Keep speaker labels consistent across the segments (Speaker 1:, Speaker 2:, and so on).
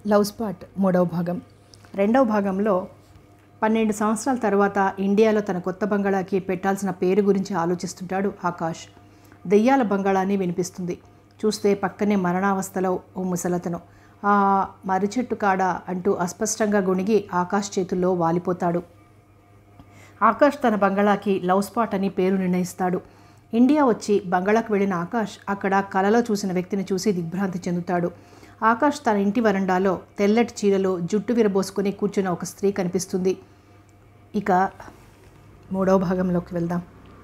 Speaker 1: love spot మూడవ భాగం రెండవ భాగంలో పన్నెండు సంవత్సరాల తర్వాత ఇండియాలో తన కొత్త బంగాళాకి పెట్టాల్సిన పేరు గురించి ఆలోచిస్తుంటాడు ఆకాష్ దెయ్యాల బంగాళాన్ని వినిపిస్తుంది చూస్తే పక్కనే మరణావస్థలో ఓ ముసలతను ఆ మర్రిచెట్టు కాడ అంటూ అస్పష్టంగా గుణిగి ఆకాష్ చేతుల్లో వాలిపోతాడు ఆకాష్ తన బంగళాకి లవ్ స్పాట్ అని పేరు నిర్ణయిస్తాడు ఇండియా వచ్చి బంగళాకు వెళ్ళిన ఆకాష్ అక్కడ కలలో చూసిన వ్యక్తిని చూసి దిగ్భ్రాంతి చెందుతాడు ఆకాష్ తన ఇంటి వరండాలో తెల్లటి చీరలో జుట్టు విరబోసుకుని కూర్చున్న ఒక స్త్రీ కనిపిస్తుంది ఇక మూడవ భాగంలోకి వెళ్దాం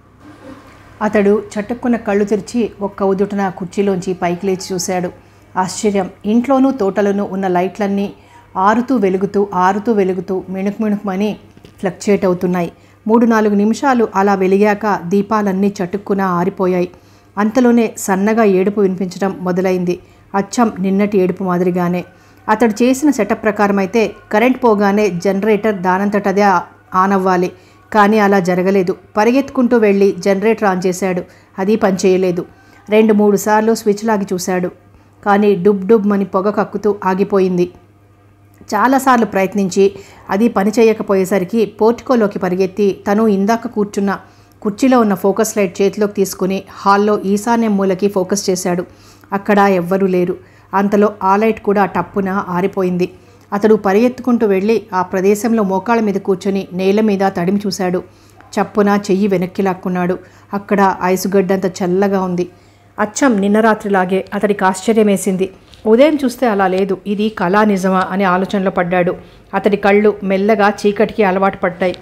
Speaker 1: అతడు చటుక్కున కళ్ళు తెరిచి ఒక్క ఉదుటన కుర్చీలోంచి పైకి లేచి చూశాడు ఆశ్చర్యం ఇంట్లోనూ తోటలోనూ ఉన్న లైట్లన్నీ ఆరుతూ వెలుగుతూ ఆరుతూ వెలుగుతూ మిణుకు మిణుకుమని ఫ్లక్చుయేట్ అవుతున్నాయి మూడు నాలుగు నిమిషాలు అలా వెలిగాక దీపాలన్నీ చటుక్కున ఆరిపోయాయి అంతలోనే సన్నగా ఏడుపు వినిపించడం మొదలైంది అచ్చం నిన్నటి ఏడుపు మాదిరిగానే అతడు చేసిన సెటప్ ప్రకారం అయితే కరెంట్ పోగానే జనరేటర్ దానంతటదే ఆన్ అవ్వాలి కానీ అలా జరగలేదు పరిగెత్తుకుంటూ వెళ్ళి జనరేటర్ ఆన్ చేశాడు అది పనిచేయలేదు రెండు మూడు సార్లు స్విచ్ లాగి చూశాడు కానీ డుబ్ డుబ్ అని పొగ కక్కుతూ ఆగిపోయింది చాలాసార్లు ప్రయత్నించి అది పని చేయకపోయేసరికి పోర్టికోలోకి పరిగెత్తి తను ఇందాక కూర్చున్న కుర్చీలో ఉన్న ఫోకస్ లైట్ చేతిలోకి తీసుకుని హాల్లో ఈశాన్య మూలకి ఫోకస్ చేశాడు అక్కడ ఎవ్వరూ లేరు అంతలో ఆ లైట్ కూడా టప్పున ఆరిపోయింది అతడు పరిగెత్తుకుంటూ వెళ్ళి ఆ ప్రదేశంలో మోకాళ్ళ మీద కూర్చొని నేల మీద తడిమి చూశాడు చప్పున చెయ్యి వెనక్కి లాక్కున్నాడు అక్కడ ఐసుగడ్డంత చల్లగా ఉంది అచ్చం నిన్న రాత్రిలాగే అతడికి ఆశ్చర్యం వేసింది ఉదయం చూస్తే అలా లేదు ఇది కళా నిజమా అనే ఆలోచనలో పడ్డాడు అతడి కళ్ళు మెల్లగా చీకటికి అలవాటు పడ్డాయి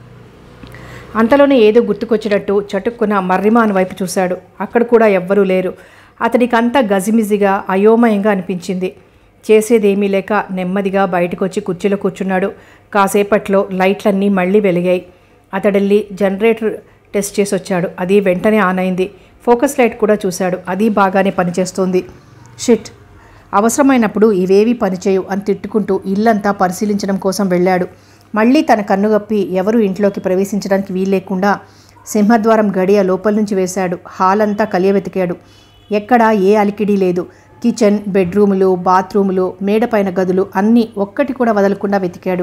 Speaker 1: అంతలోనే ఏదో గుర్తుకొచ్చినట్టు చటుక్కున మర్రిమాన్ వైపు చూశాడు అక్కడ కూడా ఎవ్వరూ లేరు అతడికి అంతా గజిమిజిగా అయోమయంగా అనిపించింది చేసేదేమీ లేక నెమ్మదిగా బయటకు వచ్చి కుర్చీలో కూర్చున్నాడు కాసేపట్లో లైట్లన్నీ మళ్ళీ వెలిగాయి అతడెళ్ళి జనరేటర్ టెస్ట్ చేసి వచ్చాడు అది వెంటనే ఆన్ అయింది ఫోకస్ లైట్ కూడా చూశాడు అది బాగానే పనిచేస్తోంది షిట్ అవసరమైనప్పుడు ఇవేవీ పనిచేయవు అని తిట్టుకుంటూ ఇల్లంతా పరిశీలించడం కోసం వెళ్ళాడు మళ్ళీ తన కన్నుగప్పి ఎవరు ఇంట్లోకి ప్రవేశించడానికి వీల్లేకుండా సింహద్వారం గడియ లోపల నుంచి వేశాడు హాల్ అంతా కలియవెతికాడు ఎక్కడా ఏ అలికిడి లేదు కిచెన్ బెడ్రూములు బాత్రూములు మేడపైన గదులు అన్నీ ఒక్కటి కూడా వదలకుండా వెతికాడు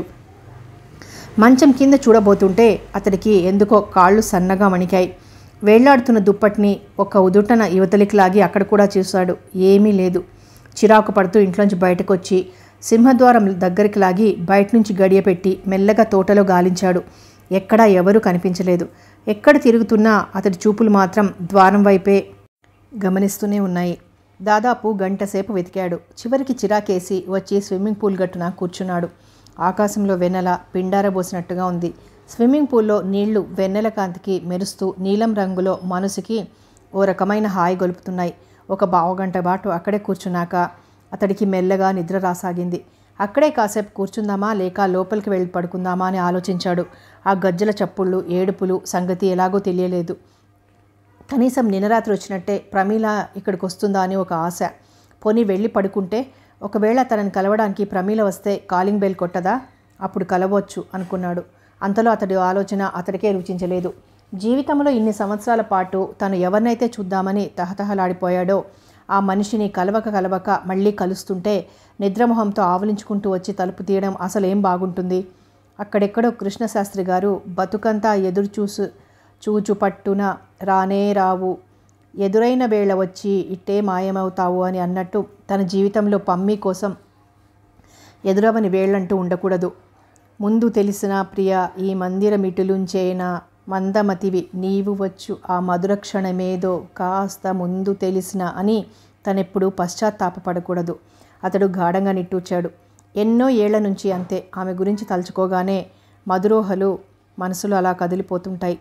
Speaker 1: మంచం కింద చూడబోతుంటే అతడికి ఎందుకో కాళ్ళు సన్నగా వణికాయి వేళ్లాడుతున్న దుప్పటిని ఒక ఉదుటన యువతలికి లాగి అక్కడ కూడా చూశాడు ఏమీ లేదు చిరాకు పడుతూ ఇంట్లోంచి బయటకు వచ్చి సింహద్వారం దగ్గరికి లాగి బయట నుంచి గడియ పెట్టి మెల్లగా తోటలో గాలించాడు ఎక్కడా ఎవరూ కనిపించలేదు ఎక్కడ తిరుగుతున్నా అతడి చూపులు మాత్రం ద్వారం వైపే గమనిస్తూనే ఉన్నాయి దాదాపు గంట సేపు వెతికాడు చివరికి చిరాకేసి వచ్చి స్విమ్మింగ్ పూల్ గట్టున కూర్చున్నాడు ఆకాశంలో వెన్నెల పిండారబోసినట్టుగా ఉంది స్విమ్మింగ్ పూల్లో నీళ్లు వెన్నెల కాంతికి మెరుస్తూ నీలం రంగులో మనసుకి ఓ రకమైన హాయి గొలుపుతున్నాయి ఒక బావగంట పాటు అక్కడే కూర్చున్నాక అతడికి మెల్లగా నిద్ర రాసాగింది అక్కడే కాసేపు కూర్చుందామా లేక లోపలికి వెళ్ళి పడుకుందామా అని ఆలోచించాడు ఆ గజ్జల చప్పుళ్ళు ఏడుపులు సంగతి ఎలాగో తెలియలేదు కనీసం నిన్న రాత్రి వచ్చినట్టే ప్రమీల ఇక్కడికి వస్తుందా అని ఒక ఆశ పోనీ వెళ్ళి పడుకుంటే ఒకవేళ తనని కలవడానికి ప్రమీల వస్తే కాలింగ్ బెల్ కొట్టదా అప్పుడు కలవచ్చు అనుకున్నాడు అంతలో అతడి ఆలోచన అతడికే రుచించలేదు జీవితంలో ఇన్ని సంవత్సరాల పాటు తను ఎవరినైతే చూద్దామని తహతహలాడిపోయాడో ఆ మనిషిని కలవక కలవక మళ్ళీ కలుస్తుంటే నిద్రమొహంతో ఆవలించుకుంటూ వచ్చి తలుపు తీయడం అసలు ఏం బాగుంటుంది అక్కడెక్కడో కృష్ణశాస్త్రి గారు బతుకంతా ఎదురు చూసు చూచు పట్టున రానే రావు ఎదురైన వేళ వచ్చి ఇట్టే మాయమవుతావు అని అన్నట్టు తన జీవితంలో పమ్మి కోసం ఎదురవని వేళ్ళంటూ ఉండకూడదు ముందు తెలిసిన ప్రియ ఈ మందిరమిటులుంచేన మందమతివి నీవు వచ్చు ఆ మధుర క్షణమేదో కాస్త ముందు తెలిసిన అని తనెప్పుడు పశ్చాత్తాపపడకూడదు అతడు గాఢంగా నిట్టూర్చాడు ఎన్నో ఏళ్ల నుంచి అంతే ఆమె గురించి తలుచుకోగానే మధురోహలు మనసులో అలా కదిలిపోతుంటాయి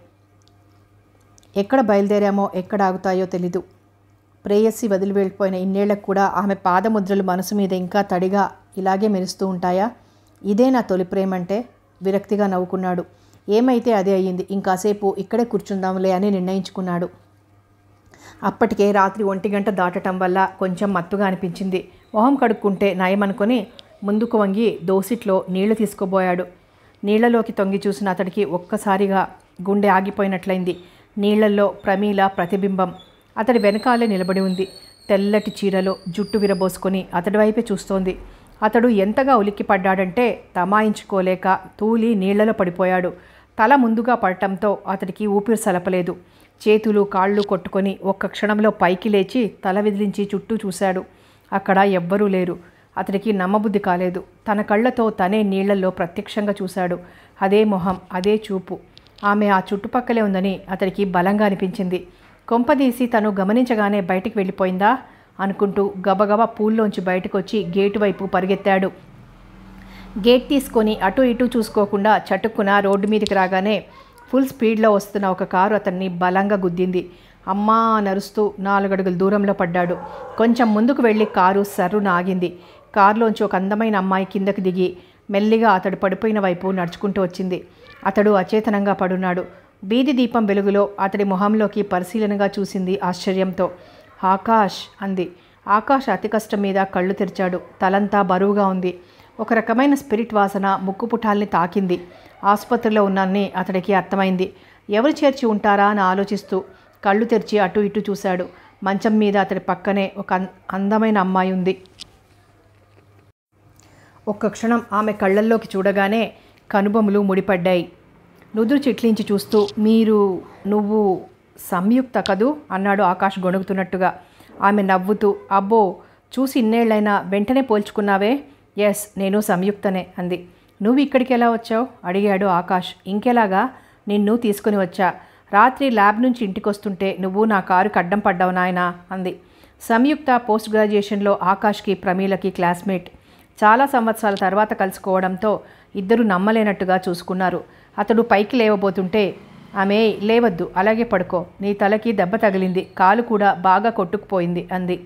Speaker 1: ఎక్కడ బయలుదేరామో ఎక్కడ ఆగుతాయో తెలీదు ప్రేయసి వదిలి వెళ్ళిపోయిన ఇన్నేళ్లకు కూడా ఆమె పాదముద్రలు మనసు మీద ఇంకా తడిగా ఇలాగే మెరుస్తూ ఉంటాయా ఇదే నా తొలి ప్రేమంటే విరక్తిగా నవ్వుకున్నాడు ఏమైతే అదే అయ్యింది ఇంకాసేపు ఇక్కడే కూర్చుందాంలే అని నిర్ణయించుకున్నాడు అప్పటికే రాత్రి ఒంటి గంట దాటటం వల్ల కొంచెం మత్తుగా అనిపించింది మొహం కడుక్కుంటే నయమనుకొని ముందుకు వంగి దోసిట్లో నీళ్లు తీసుకోబోయాడు నీళ్లలోకి తొంగి చూసిన అతడికి ఒక్కసారిగా గుండె ఆగిపోయినట్లయింది నీళ్లలో ప్రమీల ప్రతిబింబం అతడి వెనకాలే నిలబడి ఉంది తెల్లటి చీరలో జుట్టు విరబోసుకొని అతడి వైపే చూస్తోంది అతడు ఎంతగా ఉలిక్కిపడ్డాడంటే తమాయించుకోలేక తూలి నీళ్లలో పడిపోయాడు తల ముందుగా పడటంతో అతడికి ఊపిరి సలపలేదు చేతులు కాళ్ళు కొట్టుకొని ఒక్క క్షణంలో పైకి లేచి తల విదిలించి చుట్టూ చూశాడు అక్కడ ఎవ్వరూ లేరు అతడికి నమ్మబుద్ధి కాలేదు తన కళ్ళతో తనే నీళ్లలో ప్రత్యక్షంగా చూశాడు అదే మొహం అదే చూపు ఆమె ఆ చుట్టుపక్కలే ఉందని అతడికి బలంగా అనిపించింది కొంపదీసి తను గమనించగానే బయటికి వెళ్ళిపోయిందా అనుకుంటూ గబగబా పూల్లోంచి బయటకు వచ్చి గేటు వైపు పరిగెత్తాడు గేట్ తీసుకొని అటు ఇటు చూసుకోకుండా చటుక్కున రోడ్డు మీదకి రాగానే ఫుల్ స్పీడ్లో వస్తున్న ఒక కారు అతన్ని బలంగా గుద్దింది అమ్మా నరుస్తూ నాలుగడుగుల దూరంలో పడ్డాడు కొంచెం ముందుకు వెళ్ళి కారు సర్రున ఆగింది కారులోంచి ఒక అందమైన అమ్మాయి కిందకి దిగి మెల్లిగా అతడు పడిపోయిన వైపు నడుచుకుంటూ వచ్చింది అతడు అచేతనంగా పడున్నాడు బీది దీపం వెలుగులో అతడి మొహంలోకి పరిశీలనగా చూసింది ఆశ్చర్యంతో ఆకాష్ అంది ఆకాష్ అతి కష్టం మీద కళ్ళు తెరిచాడు తలంతా బరువుగా ఉంది ఒక రకమైన స్పిరిట్ వాసన ముక్కు పుటాల్ని తాకింది ఆసుపత్రిలో ఉన్నానని అతడికి అర్థమైంది ఎవరు చేర్చి ఉంటారా అని ఆలోచిస్తూ కళ్ళు తెరిచి అటు ఇటు చూశాడు మంచం మీద అతడి పక్కనే ఒక అన్- అందమైన అమ్మాయి ఉంది ఒక్క క్షణం ఆమె కళ్ళల్లోకి చూడగానే కనుబొమ్మలు ముడిపడ్డాయి నుదురు చిట్లించి చూస్తూ మీరు నువ్వు సంయుక్త కదూ అన్నాడు ఆకాష్ గొణుగుతున్నట్టుగా ఆమె నవ్వుతూ అబ్బో చూసి ఇన్నేళ్లైనా వెంటనే పోల్చుకున్నావే ఎస్ నేను సంయుక్తనే అంది నువ్వు ఇక్కడికి ఎలా వచ్చావు అడిగాడు ఆకాష్ ఇంకెలాగా నిన్ను తీసుకుని వచ్చా రాత్రి ల్యాబ్ నుంచి ఇంటికి వస్తుంటే నువ్వు నా కారుకి అడ్డం పడ్డావు నాయనా అంది సంయుక్త పోస్ట్ గ్రాడ్యుయేషన్లో ఆకాష్కి ప్రమీలకి క్లాస్మేట్ చాలా సంవత్సరాల తర్వాత కలుసుకోవడంతో ఇద్దరు నమ్మలేనట్టుగా చూసుకున్నారు అతడు పైకి లేవబోతుంటే ఆమె లేవద్దు అలాగే పడుకో నీ తలకి దెబ్బ తగిలింది కాలు కూడా బాగా కొట్టుకుపోయింది అంది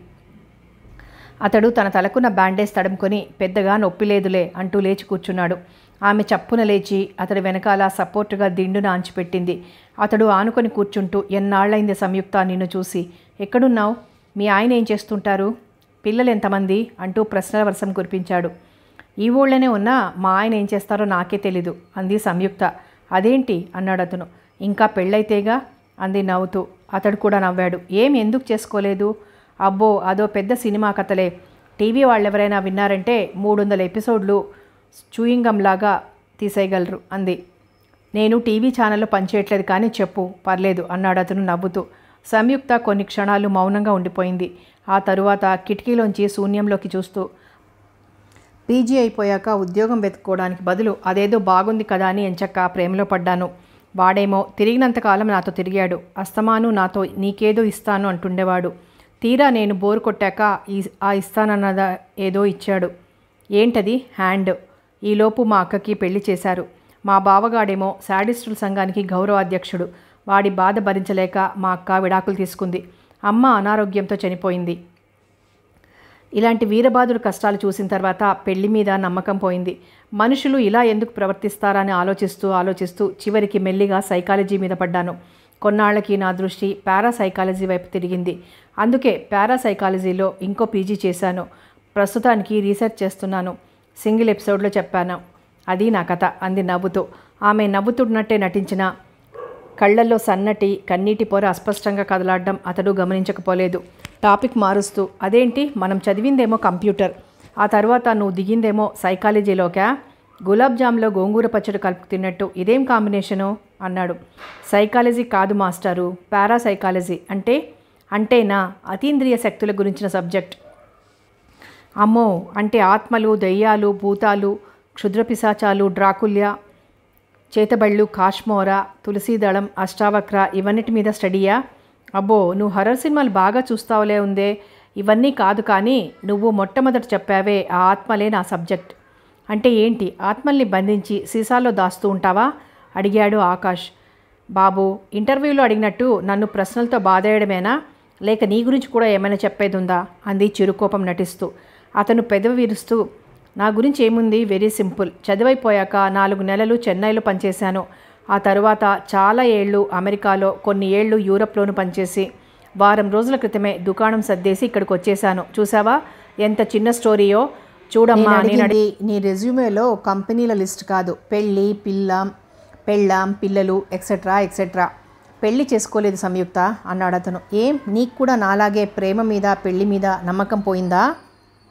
Speaker 1: అతడు తన తలకున్న బ్యాండేజ్ తడుముకొని పెద్దగా నొప్పి లేదులే అంటూ లేచి కూర్చున్నాడు ఆమె చప్పున లేచి అతడి వెనకాల సపోర్టుగా దిండున ఆంచిపెట్టింది అతడు ఆనుకొని కూర్చుంటూ ఎన్నాళ్ళైంది సంయుక్త నిన్ను చూసి ఎక్కడున్నావు మీ ఆయన ఏం చేస్తుంటారు పిల్లలు ఎంతమంది అంటూ ప్రశ్నల వర్షం కురిపించాడు ఈ ఊళ్ళోనే ఉన్నా మా ఆయన ఏం చేస్తారో నాకే తెలీదు అంది సంయుక్త అదేంటి అన్నాడు అతను ఇంకా పెళ్ళైతేగా అంది నవ్వుతూ అతడు కూడా నవ్వాడు ఏం ఎందుకు చేసుకోలేదు అబ్బో అదో పెద్ద సినిమా కథలే టీవీ వాళ్ళెవరైనా విన్నారంటే మూడు వందల ఎపిసోడ్లు చూయింగంలాగా తీసేయగలరు అంది నేను టీవీ ఛానల్లో పనిచేయట్లేదు కానీ చెప్పు పర్లేదు అన్నాడు అతను నవ్వుతూ సంయుక్త కొన్ని క్షణాలు మౌనంగా ఉండిపోయింది ఆ తరువాత కిటికీలోంచి శూన్యంలోకి చూస్తూ పీజీ అయిపోయాక ఉద్యోగం వెతుక్కోవడానికి బదులు అదేదో బాగుంది కదా అని ఎంచక్క ప్రేమలో పడ్డాను వాడేమో తిరిగినంతకాలం నాతో తిరిగాడు అస్తమాను నాతో నీకేదో ఇస్తాను అంటుండేవాడు తీరా నేను బోరు కొట్టాక ఈ ఆ ఇస్తానన్నద ఏదో ఇచ్చాడు ఏంటది హ్యాండ్ ఈలోపు మా అక్కకి పెళ్లి చేశారు మా బావగాడేమో శాడిస్టుల సంఘానికి గౌరవ అధ్యక్షుడు వాడి బాధ భరించలేక మా అక్క విడాకులు తీసుకుంది అమ్మ అనారోగ్యంతో చనిపోయింది ఇలాంటి వీరబాదుడు కష్టాలు చూసిన తర్వాత పెళ్లి మీద నమ్మకం పోయింది మనుషులు ఇలా ఎందుకు ప్రవర్తిస్తారని ఆలోచిస్తూ ఆలోచిస్తూ చివరికి మెల్లిగా సైకాలజీ మీద పడ్డాను కొన్నాళ్లకి నా దృష్టి పారాసైకాలజీ వైపు తిరిగింది అందుకే పారాసైకాలజీలో ఇంకో పీజీ చేశాను ప్రస్తుతానికి రీసెర్చ్ చేస్తున్నాను సింగిల్ ఎపిసోడ్లో చెప్పాను అది నా కథ అంది నవ్వుతూ ఆమె నవ్వుతున్నట్టే నటించిన కళ్ళల్లో సన్నటి కన్నీటి పొర అస్పష్టంగా కదలాడడం అతడు గమనించకపోలేదు టాపిక్ మారుస్తూ అదేంటి మనం చదివిందేమో కంప్యూటర్ ఆ తర్వాత నువ్వు దిగిందేమో సైకాలజీలోకా గులాబ్ జామ్లో గోంగూర పచ్చడి కలుపు తిన్నట్టు ఇదేం కాంబినేషను అన్నాడు సైకాలజీ కాదు మాస్టారు పారాసైకాలజీ అంటే అంటేనా అతీంద్రియ శక్తుల గురించిన సబ్జెక్ట్ అమ్మో అంటే ఆత్మలు దెయ్యాలు భూతాలు క్షుద్రపిశాచాలు డ్రాకుల్య చేతబళ్ళు కాశ్మోర తులసీదళం అష్టావక్ర ఇవన్నిటి మీద స్టడీయా అబ్బో నువ్వు హర్రర్ సినిమాలు బాగా చూస్తావులే ఉందే ఇవన్నీ కాదు కానీ నువ్వు మొట్టమొదట చెప్పావే ఆ ఆత్మలే నా సబ్జెక్ట్ అంటే ఏంటి ఆత్మల్ని బంధించి సీసాల్లో దాస్తూ ఉంటావా అడిగాడు ఆకాష్ బాబు ఇంటర్వ్యూలో అడిగినట్టు నన్ను ప్రశ్నలతో బాధేయడమేనా లేక నీ గురించి కూడా ఏమైనా చెప్పేది ఉందా అంది చిరుకోపం నటిస్తూ అతను పెదవి విరుస్తూ నా గురించి ఏముంది వెరీ సింపుల్ చదివైపోయాక నాలుగు నెలలు చెన్నైలో పనిచేశాను ఆ తరువాత చాలా ఏళ్ళు అమెరికాలో కొన్ని ఏళ్ళు యూరప్లోను పనిచేసి వారం రోజుల క్రితమే దుకాణం సర్దేసి ఇక్కడికి వచ్చేసాను చూసావా ఎంత చిన్న స్టోరీయో చూడమ్మా నేను అడిగి నీ రెజ్యూమేలో కంపెనీల లిస్ట్ కాదు పెళ్ళి పిల్లం పెళ్ళాం పిల్లలు ఎక్సెట్రా ఎక్సెట్రా పెళ్లి చేసుకోలేదు సంయుక్త అన్నాడు అతను ఏం నీకు కూడా నాలాగే ప్రేమ మీద పెళ్లి మీద నమ్మకం పోయిందా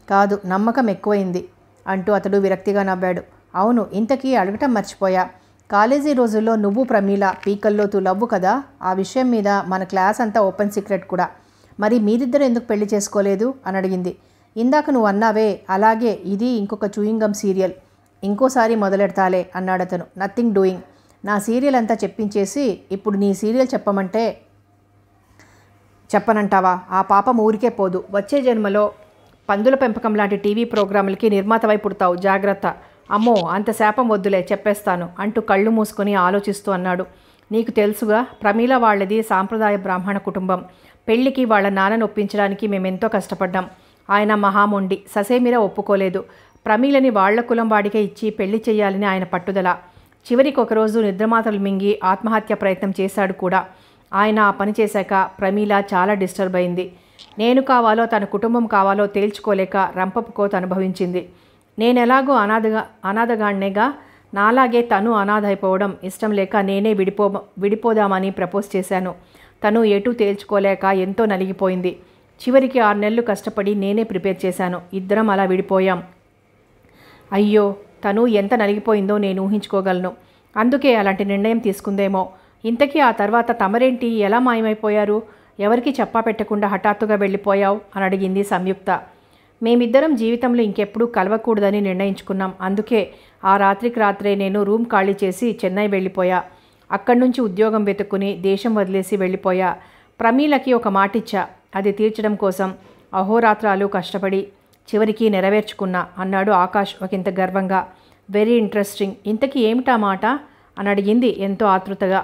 Speaker 1: కాదు నమ్మకం ఎక్కువైంది అంటూ అతడు విరక్తిగా నవ్వాడు అవును ఇంతకీ అడగటం మర్చిపోయా కాలేజీ రోజుల్లో నువ్వు ప్రమీల పీకల్లోతు లవ్వు కదా ఆ విషయం మీద మన క్లాస్ అంతా ఓపెన్ సీక్రెట్ కూడా మరి మీరిద్దరు ఎందుకు పెళ్లి చేసుకోలేదు అని అడిగింది ఇందాక నువ్వు అన్నావే అలాగే ఇది ఇంకొక చూయింగం సీరియల్ ఇంకోసారి మొదలెడతాలే అన్నాడు అతను నథింగ్ డూయింగ్ నా సీరియల్ అంతా చెప్పించేసి ఇప్పుడు నీ సీరియల్ చెప్పమంటే చెప్పనంటావా ఆ పాపం ఊరికే పోదు వచ్చే జన్మలో పందుల పెంపకం లాంటి టీవీ ప్రోగ్రాంలకి నిర్మాతవై పుడతావు జాగ్రత్త అమ్మో అంత శాపం వద్దులే చెప్పేస్తాను అంటూ కళ్ళు మూసుకొని ఆలోచిస్తూ అన్నాడు నీకు తెలుసుగా ప్రమీల వాళ్ళది సాంప్రదాయ బ్రాహ్మణ కుటుంబం పెళ్లికి వాళ్ళ నాన్నను ఒప్పించడానికి మేమెంతో కష్టపడ్డాం ఆయన మహామొండి ససేమిరా ఒప్పుకోలేదు ప్రమీలని వాళ్ల కులం వాడికే ఇచ్చి పెళ్లి చేయాలని ఆయన పట్టుదల చివరికి ఒకరోజు నిద్రమాతలు మింగి ఆత్మహత్య ప్రయత్నం చేశాడు కూడా ఆయన ఆ పని చేశాక ప్రమీల చాలా డిస్టర్బ్ అయింది నేను కావాలో తన కుటుంబం కావాలో తేల్చుకోలేక రంపపుకోత అనుభవించింది నేను ఎలాగో అనాథగా అనాథగాడినేగా నాలాగే తను అనాథ అయిపోవడం ఇష్టం లేక నేనే విడిపో విడిపోదామని ప్రపోజ్ చేశాను తను ఎటు తేల్చుకోలేక ఎంతో నలిగిపోయింది చివరికి ఆరు నెలలు కష్టపడి నేనే ప్రిపేర్ చేశాను ఇద్దరం అలా విడిపోయాం అయ్యో తను ఎంత నలిగిపోయిందో నేను ఊహించుకోగలను అందుకే అలాంటి నిర్ణయం తీసుకుందేమో ఇంతకీ ఆ తర్వాత తమరేంటి ఎలా మాయమైపోయారు ఎవరికి చెప్పా పెట్టకుండా హఠాత్తుగా వెళ్ళిపోయావు అని అడిగింది సంయుక్త మేమిద్దరం జీవితంలో ఇంకెప్పుడూ కలవకూడదని నిర్ణయించుకున్నాం అందుకే ఆ రాత్రికి రాత్రే నేను రూమ్ ఖాళీ చేసి చెన్నై వెళ్ళిపోయా అక్కడి నుంచి ఉద్యోగం వెతుక్కుని దేశం వదిలేసి వెళ్ళిపోయా ప్రమీలకి ఒక మాటిచ్చా అది తీర్చడం కోసం అహోరాత్రాలు కష్టపడి చివరికి నెరవేర్చుకున్నా అన్నాడు ఆకాష్ ఒకంత గర్వంగా వెరీ ఇంట్రెస్టింగ్ ఇంతకీ ఏమిటా మాట అని అడిగింది ఎంతో ఆతృతగా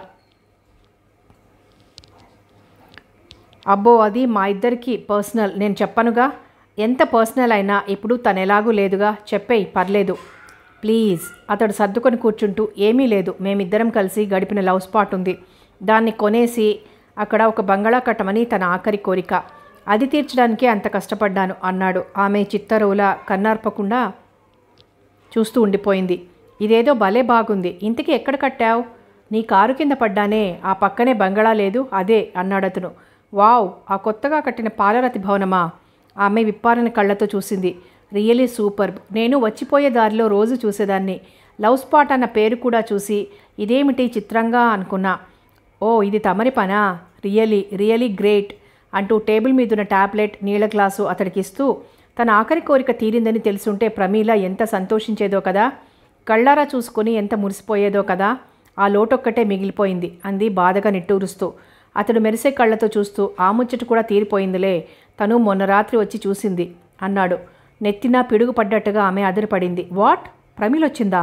Speaker 1: అబ్బో అది మా ఇద్దరికి పర్సనల్ నేను చెప్పనుగా ఎంత పర్సనల్ అయినా ఇప్పుడు తను ఎలాగూ లేదుగా చెప్పేయి పర్లేదు ప్లీజ్ అతడు సర్దుకొని కూర్చుంటూ ఏమీ లేదు మేమిద్దరం కలిసి గడిపిన లవ్ స్పాట్ ఉంది దాన్ని కొనేసి అక్కడ ఒక బంగళా కట్టమని తన ఆఖరి కోరిక అది తీర్చడానికే అంత కష్టపడ్డాను అన్నాడు ఆమె చిత్తరువుల కన్నార్పకుండా చూస్తూ ఉండిపోయింది ఇదేదో భలే బాగుంది ఇంతకీ ఎక్కడ కట్టావు నీ కారు కింద పడ్డానే ఆ పక్కనే బంగళా లేదు అదే అన్నాడతను వావ్ ఆ కొత్తగా కట్టిన పాలరతి భవనమా ఆమె విప్పారన కళ్ళతో చూసింది రియలీ సూపర్ నేను వచ్చిపోయే దారిలో రోజు చూసేదాన్ని లవ్ స్పాట్ అన్న పేరు కూడా చూసి ఇదేమిటి చిత్రంగా అనుకున్నా ఓ ఇది తమరి పనా రియలీ రియలీ గ్రేట్ అంటూ టేబుల్ మీదున్న టాబ్లెట్ నీళ్ళ గ్లాసు అతడికి ఇస్తూ తన ఆఖరి కోరిక తీరిందని తెలుసుంటే ప్రమీల ఎంత సంతోషించేదో కదా కళ్ళారా చూసుకొని ఎంత మురిసిపోయేదో కదా ఆ లోటొక్కటే మిగిలిపోయింది అంది బాధగా నిట్టూరుస్తూ అతడు మెరిసే కళ్ళతో చూస్తూ ఆ ముచ్చట కూడా తీరిపోయిందిలే తను మొన్న రాత్రి వచ్చి చూసింది అన్నాడు నెత్తిన పిడుగు పడ్డట్టుగా ఆమె అదిరిపడింది వాట్ ప్రమీలొచ్చిందా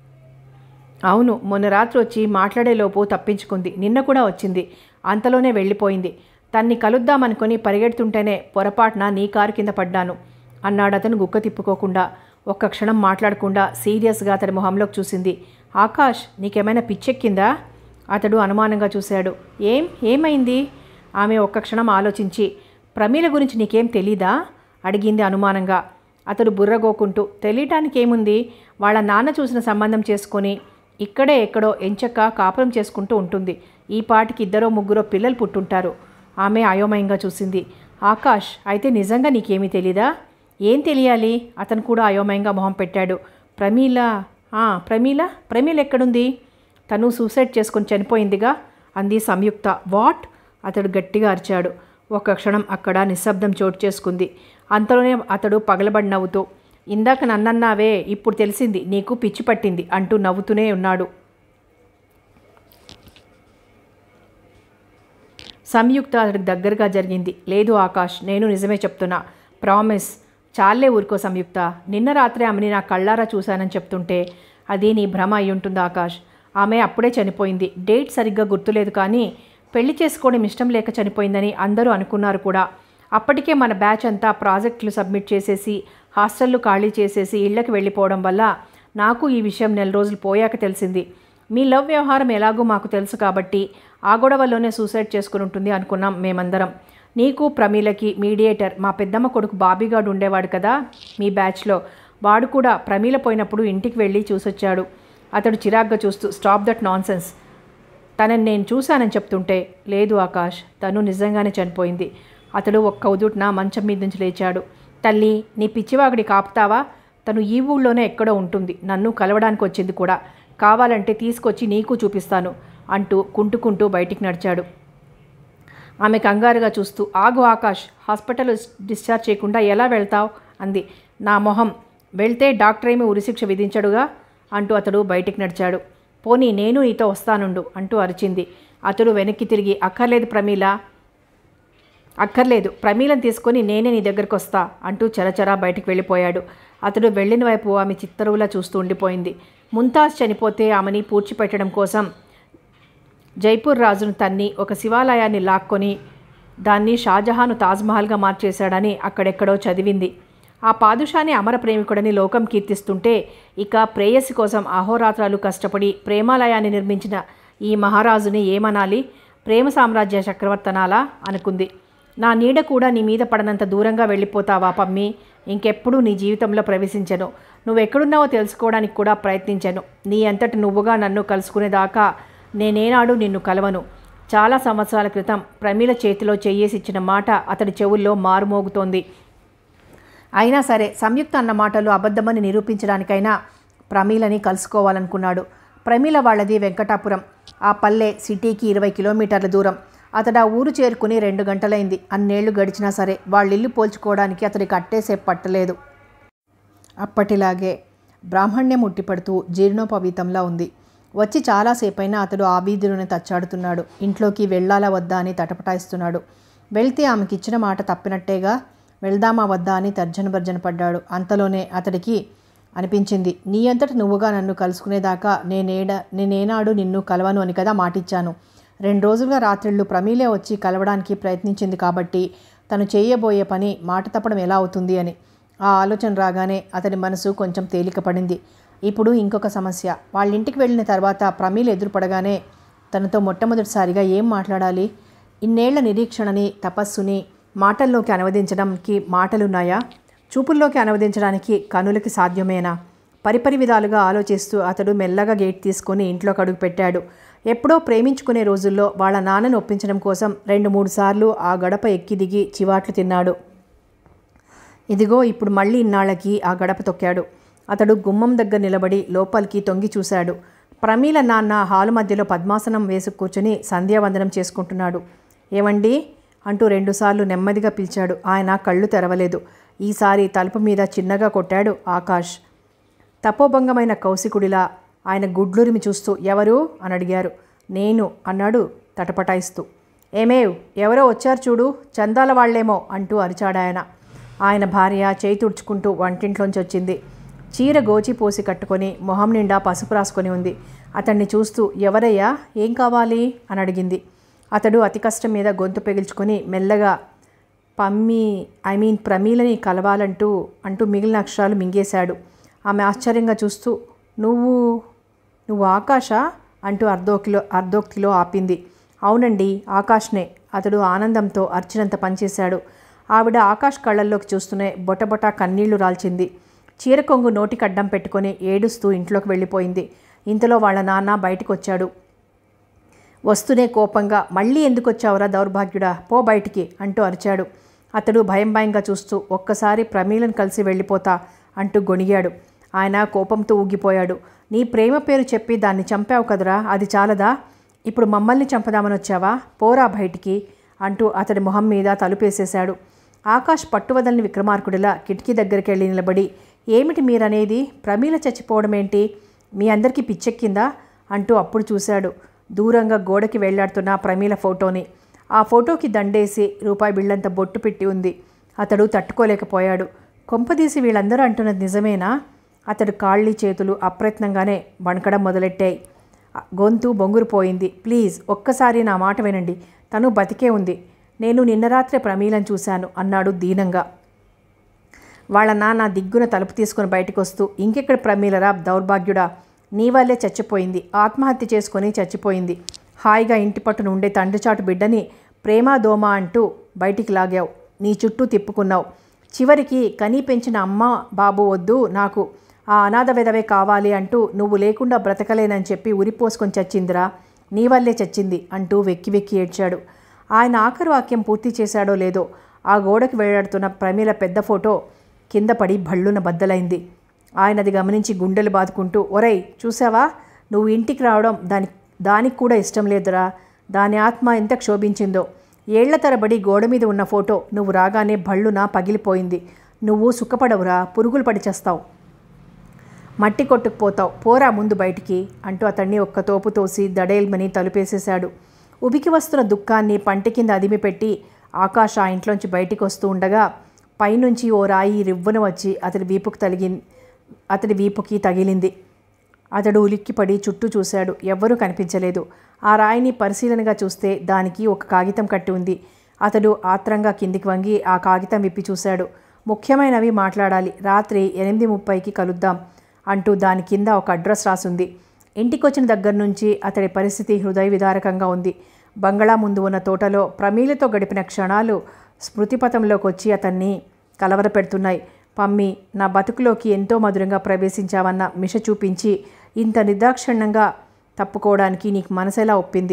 Speaker 1: అవును మొన్న రాత్రి వచ్చి మాట్లాడేలోపు తప్పించుకుంది నిన్న కూడా వచ్చింది అంతలోనే వెళ్ళిపోయింది తన్ని కలుద్దామనుకొని పరిగెడుతుంటేనే పొరపాటున నీ కారు కింద పడ్డాను అన్నాడు అతను గుక్క తిప్పుకోకుండా ఒక్క క్షణం మాట్లాడకుండా సీరియస్గా అతడి మొహంలోకి చూసింది ఆకాష్ నీకేమైనా పిచ్చెక్కిందా అతడు అనుమానంగా చూశాడు ఏం ఏమైంది ఆమె ఒక్క క్షణం ఆలోచించి ప్రమీల గురించి నీకేం తెలీదా అడిగింది అనుమానంగా అతడు బుర్రగోకుంటూ తెలియటానికి ఏముంది వాళ్ళ నాన్న చూసిన సంబంధం చేసుకొని ఇక్కడే ఎక్కడో ఎంచక్క కాపురం చేసుకుంటూ ఉంటుంది ఈ పాటికి ఇద్దరో ముగ్గురో పిల్లలు పుట్టుంటారు ఆమె అయోమయంగా చూసింది ఆకాష్ అయితే నిజంగా నీకేమీ తెలీదా ఏం తెలియాలి అతను కూడా అయోమయంగా మొహం పెట్టాడు ప్రమీల "ఆ, ప్రమీల ప్రమీల ఎక్కడుంది తను సూసైడ్ చేసుకొని చనిపోయిందిగా అంది సంయుక్త వాట్ అతడు గట్టిగా అరిచాడు ఒక్క క్షణం అక్కడ నిశ్శబ్దం చోటు చేసుకుంది అంతలోనే అతడు పగలబడి నవ్వుతూ ఇందాక నన్నన్నావే ఇప్పుడు తెలిసింది నీకు పిచ్చి పట్టింది అంటూ నవ్వుతూనే ఉన్నాడు సంయుక్త అతడికి దగ్గరగా జరిగింది లేదు ఆకాష్ నేను నిజమే చెప్తున్నా ప్రామిస్ చాలే ఊరుకో సంయుక్త నిన్న రాత్రి ఆమెని నా కళ్ళారా చూశానని చెప్తుంటే అది నీ భ్రమ అయి ఉంటుంది ఆకాష్ ఆమె అప్పుడే చనిపోయింది డేట్ సరిగ్గా గుర్తులేదు కానీ పెళ్లి చేసుకోవడం ఇష్టం లేక చనిపోయిందని అందరూ అనుకున్నారు కూడా అప్పటికే మన బ్యాచ్ అంతా ప్రాజెక్టులు సబ్మిట్ చేసేసి హాస్టళ్ళు ఖాళీ చేసేసి ఇళ్ళకి వెళ్ళిపోవడం వల్ల నాకు ఈ విషయం నెల రోజులు పోయాక తెలిసింది మీ లవ్ వ్యవహారం ఎలాగో మాకు తెలుసు కాబట్టి ఆ గొడవలోనే సూసైడ్ చేసుకుని ఉంటుంది అనుకున్నాం మేమందరం నీకు ప్రమీలకి మీడియేటర్ మా పెద్దమ్మ కొడుకు బాబీగాడు ఉండేవాడు కదా మీ బ్యాచ్లో వాడు కూడా ప్రమీల పోయినప్పుడు ఇంటికి వెళ్ళి చూసొచ్చాడు అతడు చిరాగ్గా చూస్తూ స్టాప్ దట్ నాన్సెన్స్ తనని నేను చూశానని చెప్తుంటే లేదు ఆకాష్ తను నిజంగానే చనిపోయింది అతడు ఒక్క ఉదుట్న మంచం మీద నుంచి లేచాడు తల్లి నీ పిచ్చివాగుడి కాపుతావా తను ఈ ఊళ్ళోనే ఎక్కడో ఉంటుంది నన్ను కలవడానికి వచ్చింది కూడా కావాలంటే తీసుకొచ్చి నీకు చూపిస్తాను అంటూ కుంటుకుంటూ బయటికి నడిచాడు ఆమె కంగారుగా చూస్తూ ఆగు ఆకాష్ హాస్పిటల్ డిశ్చార్జ్ చేయకుండా ఎలా వెళ్తావు అంది నా మొహం వెళ్తే డాక్టర్ ఏమి ఉరిశిక్ష విధించడుగా అంటూ అతడు బయటికి నడిచాడు పోనీ నేను నీతో వస్తానుండు అంటూ అరిచింది అతడు వెనక్కి తిరిగి అక్కర్లేదు ప్రమీల అక్కర్లేదు ప్రమీలను తీసుకొని నేనే నీ దగ్గరకు వస్తా అంటూ చరచరా బయటికి వెళ్ళిపోయాడు అతడు వెళ్ళిన వైపు ఆమె చిత్తరువులా చూస్తూ ఉండిపోయింది ముంతాజ్ చనిపోతే ఆమెని పూడ్చిపెట్టడం కోసం జైపూర్ రాజును తన్ని ఒక శివాలయాన్ని లాక్కొని దాన్ని షాజహాను తాజ్మహల్గా మార్చేశాడని అక్కడెక్కడో చదివింది ఆ పాదుషాని అమర ప్రేమికుడని లోకం కీర్తిస్తుంటే ఇక ప్రేయసి కోసం అహోరాత్రాలు కష్టపడి ప్రేమాలయాన్ని నిర్మించిన ఈ మహారాజుని ఏమనాలి ప్రేమ సామ్రాజ్య చక్రవర్తనాలా అనుకుంది నా నీడ కూడా నీ మీద పడనంత దూరంగా వెళ్ళిపోతావా పమ్మి ఇంకెప్పుడు నీ జీవితంలో ప్రవేశించను నువ్వెక్కడున్నావో తెలుసుకోవడానికి కూడా ప్రయత్నించను నీ అంతటి నువ్వుగా నన్ను కలుసుకునేదాకా నేనేనాడు నిన్ను కలవను చాలా సంవత్సరాల క్రితం ప్రమీల చేతిలో చెయ్యేసిచ్చిన మాట అతడి చెవుల్లో మారుమోగుతోంది అయినా సరే సంయుక్త అన్న మాటలు అబద్ధమని నిరూపించడానికైనా ప్రమీలని కలుసుకోవాలనుకున్నాడు ప్రమీల వాళ్ళది వెంకటాపురం ఆ పల్లె సిటీకి ఇరవై కిలోమీటర్ల దూరం అతడు ఆ ఊరు చేరుకుని రెండు గంటలైంది అన్నేళ్లు గడిచినా సరే వాళ్ళిల్లు పోల్చుకోవడానికి అతడికి అట్టేసేపు పట్టలేదు అప్పటిలాగే బ్రాహ్మణ్యం ఉట్టిపడుతూ జీర్ణోపవీతంలా ఉంది వచ్చి చాలాసేపైనా అతడు ఆ వీధిలోనే తచ్చాడుతున్నాడు ఇంట్లోకి వెళ్ళాలా వద్దా అని తటపటాయిస్తున్నాడు వెళ్తే ఆమెకి ఇచ్చిన మాట తప్పినట్టేగా వెళ్దామా వద్దా అని తర్జన భర్జన పడ్డాడు అంతలోనే అతడికి అనిపించింది నీ అంతట నువ్వుగా నన్ను కలుసుకునేదాకా నేనేడ నేనేనాడు నిన్ను కలవను అని కదా మాటిచ్చాను రెండు రోజులుగా రాత్రిళ్ళు ప్రమీలే వచ్చి కలవడానికి ప్రయత్నించింది కాబట్టి తను చేయబోయే పని మాట తప్పడం ఎలా అవుతుంది అని ఆ ఆలోచన రాగానే అతని మనసు కొంచెం తేలికపడింది ఇప్పుడు ఇంకొక సమస్య వాళ్ళ ఇంటికి వెళ్ళిన తర్వాత ప్రమీల ఎదురుపడగానే తనతో మొట్టమొదటిసారిగా ఏం మాట్లాడాలి ఇన్నేళ్ల నిరీక్షణని తపస్సుని మాటల్లోకి అనువదించడానికి మాటలున్నాయా చూపుల్లోకి అనువదించడానికి కనులకి సాధ్యమేనా పరిపరి విధాలుగా ఆలోచిస్తూ అతడు మెల్లగా గేట్ తీసుకొని ఇంట్లోకి అడుగు పెట్టాడు ఎప్పుడో ప్రేమించుకునే రోజుల్లో వాళ్ళ నాన్నను ఒప్పించడం కోసం రెండు మూడు సార్లు ఆ గడప ఎక్కి దిగి చివాట్లు తిన్నాడు ఇదిగో ఇప్పుడు మళ్ళీ ఇన్నాళ్ళకి ఆ గడప తొక్కాడు అతడు గుమ్మం దగ్గర నిలబడి లోపలికి తొంగి చూశాడు ప్రమీల నాన్న హాలు మధ్యలో పద్మాసనం వేసి కూర్చుని సంధ్యావందనం చేసుకుంటున్నాడు ఏమండి అంటూ రెండుసార్లు నెమ్మదిగా పిలిచాడు ఆయన కళ్ళు తెరవలేదు ఈసారి తలుపు మీద చిన్నగా కొట్టాడు ఆకాష్ తపోభంగమైన కౌశికుడిలా ఆయన గుడ్లురిమి చూస్తూ ఎవరు అని అడిగారు నేను అన్నాడు తటపటాయిస్తూ ఏమేవ్ ఎవరో వచ్చారు చూడు చందాల వాళ్ళేమో అంటూ అరిచాడాయన ఆయన భార్య చేయి తుడుచుకుంటూ వంటింట్లోంచి వచ్చింది చీర గోచి పోసి కట్టుకొని మొహం నిండా పసుపు రాసుకొని ఉంది అతన్ని చూస్తూ ఎవరయ్యా ఏం కావాలి అని అడిగింది అతడు అతి కష్టం మీద గొంతు పెగిల్చుకొని మెల్లగా పమ్మి ఐ మీన్ ప్రమీలని కలవాలంటూ అంటూ మిగిలిన అక్షరాలు మింగేశాడు ఆమె ఆశ్చర్యంగా చూస్తూ నువ్వు నువ్వు ఆకాశ అంటూ అర్ధోక్తిలో అర్ధోక్తిలో ఆపింది అవునండి ఆకాష్నే అతడు ఆనందంతో అర్చినంత పనిచేశాడు ఆవిడ ఆకాష్ కళ్ళల్లోకి చూస్తూనే బొటబొట కన్నీళ్లు రాల్చింది చీర కొంగు నోటికి అడ్డం పెట్టుకొని ఏడుస్తూ ఇంట్లోకి వెళ్ళిపోయింది ఇంతలో వాళ్ళ నాన్న బయటికి వచ్చాడు వస్తూనే కోపంగా మళ్ళీ ఎందుకు వచ్చావురా దౌర్భాగ్యుడా పో బయటికి అంటూ అరిచాడు అతడు భయం భయంగా చూస్తూ ఒక్కసారి ప్రమీలను కలిసి వెళ్ళిపోతా అంటూ గొణిగాడు ఆయన కోపంతో ఊగిపోయాడు నీ ప్రేమ పేరు చెప్పి దాన్ని చంపావు కదరా అది చాలదా ఇప్పుడు మమ్మల్ని చంపదామని వచ్చావా పోరా బయటికి అంటూ అతడి మొహం మీద తలుపేసేశాడు ఆకాష్ పట్టువదలని విక్రమార్కుడిలా కిటికీ దగ్గరికి వెళ్ళి నిలబడి ఏమిటి మీరనేది ప్రమీల చచ్చిపోవడం ఏంటి మీ అందరికీ పిచ్చెక్కిందా అంటూ అప్పుడు చూశాడు దూరంగా గోడకి వేళ్లాడుతున్న ప్రమీల ఫోటోని ఆ ఫోటోకి దండేసి రూపాయి బిళ్ళంత బొట్టు పెట్టి ఉంది అతడు తట్టుకోలేకపోయాడు కొంపదీసి వీళ్ళందరూ అంటున్నది నిజమేనా అతడు కాళ్ళి చేతులు అప్రయత్నంగానే వణకడం మొదలెట్టాయి గొంతు బొంగురుపోయింది ప్లీజ్ ఒక్కసారి నా మాట వినండి తను బతికే ఉంది నేను నిన్న రాత్రే ప్రమీలను చూశాను అన్నాడు దీనంగా వాళ్ళ నాన్న దిగ్గున తలుపు తీసుకుని బయటకు వస్తూ ఇంకెక్కడ ప్రమీలరా దౌర్భాగ్యుడా నీ వల్లే చచ్చిపోయింది ఆత్మహత్య చేసుకొని చచ్చిపోయింది హాయిగా ఇంటి పట్టున ఉండే తండ్రి చాటు బిడ్డని ప్రేమ దోమ అంటూ బయటికి లాగావు నీ చుట్టూ తిప్పుకున్నావు చివరికి కనీ పెంచిన అమ్మ బాబు వద్దు నాకు ఆ అనాథ విధవే కావాలి అంటూ నువ్వు లేకుండా బ్రతకలేనని చెప్పి ఉరిపోసుకొని చచ్చిందిరా నీ వల్లే చచ్చింది అంటూ వెక్కి వెక్కి ఏడ్చాడు ఆయన ఆఖరు వాక్యం పూర్తి చేశాడో లేదో ఆ గోడకి వేలాడుతున్న ప్రమీల పెద్ద ఫోటో కింద పడి భళ్ళున బద్దలైంది ఆయన అది గమనించి గుండెలు బాదుకుంటూ ఒరేయ్ చూసావా నువ్వు ఇంటికి రావడం దాని దానికి కూడా ఇష్టం లేదురా దాని ఆత్మ ఎంత క్షోభించిందో ఏళ్ల తరబడి గోడ మీద ఉన్న ఫోటో నువ్వు రాగానే భళ్ళున పగిలిపోయింది నువ్వు సుఖపడవురా పురుగులు పడి చేస్తావు మట్టి కొట్టుకుపోతావు పోరా ముందు బయటికి అంటూ అతన్ని ఒక్క తోపు తోసి దడేల్మని తలుపేసేశాడు ఉబికి వస్తున్న దుఃఖాన్ని పంట కింద అదిమిపెట్టి ఆకాశ ఆ ఇంట్లోంచి బయటికి వస్తూ ఉండగా పైనుంచి ఓ రాయి రివ్వున వచ్చి అతడి వీపుకి తగిలి అతడి వీపుకి తగిలింది అతడు ఉలిక్కిపడి చుట్టూ చూశాడు ఎవ్వరూ కనిపించలేదు ఆ రాయిని పరిశీలనగా చూస్తే దానికి ఒక కాగితం కట్టి ఉంది అతడు ఆత్రంగా కిందికి వంగి ఆ కాగితం విప్పి చూశాడు ముఖ్యమైనవి మాట్లాడాలి రాత్రి ఎనిమిది ముప్పైకి కలుద్దాం అంటూ దాని కింద ఒక అడ్రస్ రాసుంది ఇంటికొచ్చిన దగ్గర నుంచి అతడి పరిస్థితి హృదయ విదారకంగా ఉంది బంగళా ముందు ఉన్న తోటలో ప్రమీలతో గడిపిన క్షణాలు స్మృతిపథంలోకి వచ్చి అతన్ని కలవరపెడుతున్నాయి పమ్మి నా బతుకులోకి ఎంతో మధురంగా ప్రవేశించావన్న మిష చూపించి ఇంత నిర్దాక్షిణ్యంగా తప్పుకోవడానికి నీకు మనసెలా ఒప్పింది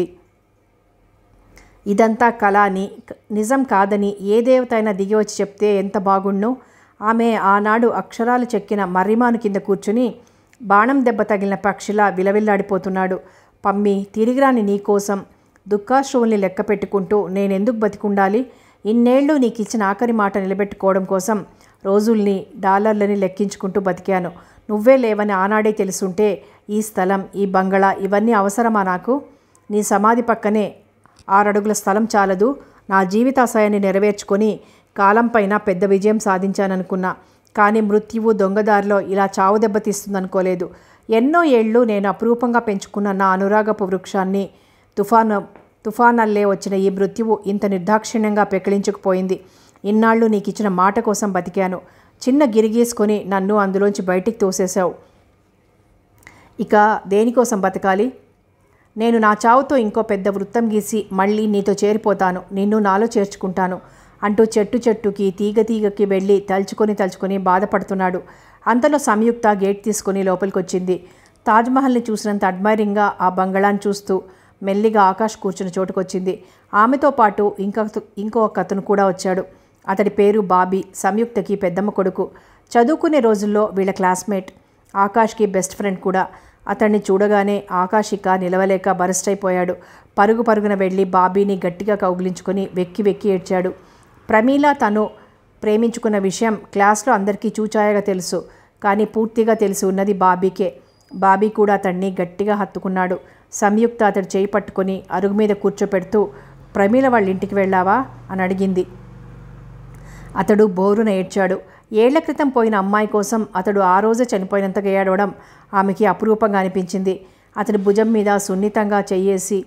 Speaker 1: ఇదంతా కళ అని క- నిజం కాదని ఏ దేవత అయినా దిగి వచ్చి చెప్తే ఎంత బాగుండు ఆమె ఆనాడు అక్షరాలు చెక్కిన మర్రిమాను కింద కూర్చుని బాణం దెబ్బ తగిలిన పక్షిలా విలవిల్లాడిపోతున్నాడు పమ్మి తిరిగిరాని నీకోసం దుఃఖాశ్రువుల్ని లెక్క పెట్టుకుంటూ నేనెందుకు బతికుండాలి ఇన్నేళ్ళు నీకు ఇచ్చిన ఆఖరి మాట నిలబెట్టుకోవడం కోసం రోజుల్ని డాలర్లని లెక్కించుకుంటూ బతికాను నువ్వే లేవని ఆనాడే తెలుసుంటే ఈ స్థలం ఈ బంగళా ఇవన్నీ అవసరమా నాకు నీ సమాధి పక్కనే ఆరడుగుల స్థలం చాలదు నా జీవితాశయాన్ని నెరవేర్చుకొని కాలంపైన పెద్ద విజయం సాధించాననుకున్నా కానీ మృత్యువు దొంగదారిలో ఇలా చావు దెబ్బతీస్తుందనుకోలేదు ఎన్నో ఏళ్ళు నేను అపురూపంగా పెంచుకున్న నా అనురాగపు వృక్షాన్ని తుఫాను తుఫానల్లే వచ్చిన ఈ మృత్యువు ఇంత నిర్దాక్షిణ్యంగా పెకిలించుకుపోయింది ఇన్నాళ్ళు నీకు ఇచ్చిన మాట కోసం బతికాను చిన్న గిరిగీసుకొని నన్ను అందులోంచి బయటికి తోసేశావు ఇక దేనికోసం బతకాలి నేను నా చావుతో ఇంకో పెద్ద వృత్తం గీసి మళ్ళీ నీతో చేరిపోతాను నిన్ను నాలో చేర్చుకుంటాను అంటూ చెట్టు చెట్టుకి తీగ తీగకి వెళ్ళి తలుచుకొని తలుచుకొని బాధపడుతున్నాడు అంతలో సంయుక్త గేట్ తీసుకొని లోపలికి వచ్చింది తాజ్మహల్ని చూసినంత అడ్మైరింగ్గా ఆ బంగళాన్ని చూస్తూ మెల్లిగా ఆకాష్ కూర్చుని చోటుకొచ్చింది ఆమెతో పాటు ఇంకొక ఇంకో అతను కూడా వచ్చాడు అతడి పేరు బాబీ సంయుక్తకి పెద్దమ్మ కొడుకు చదువుకునే రోజుల్లో వీళ్ళ క్లాస్మేట్ ఆకాష్కి బెస్ట్ ఫ్రెండ్ కూడా అతన్ని చూడగానే ఆకాశిక నిలవలేక బరస్ట్ అయిపోయాడు పరుగు పరుగున వెళ్ళి బాబీని గట్టిగా కౌగిలించుకొని వెక్కి వెక్కి ఏడ్చాడు ప్రమీల తను ప్రేమించుకున్న విషయం క్లాస్లో అందరికీ చూచాయగా తెలుసు కానీ పూర్తిగా తెలిసి ఉన్నది బాబీకే బాబీ కూడా అతన్ని గట్టిగా హత్తుకున్నాడు సంయుక్త అతడు చేయి పట్టుకొని అరుగు మీద కూర్చోపెడుతూ ప్రమీల వాళ్ళ ఇంటికి వెళ్ళావా అని అడిగింది అతడు బోరున ఏడ్చాడు ఏళ్ల క్రితం పోయిన అమ్మాయి కోసం అతడు ఆ రోజే చనిపోయినంతగా ఏడవడం ఆమెకి అపురూపంగా అనిపించింది అతడి భుజం మీద సున్నితంగా చెయ్యేసి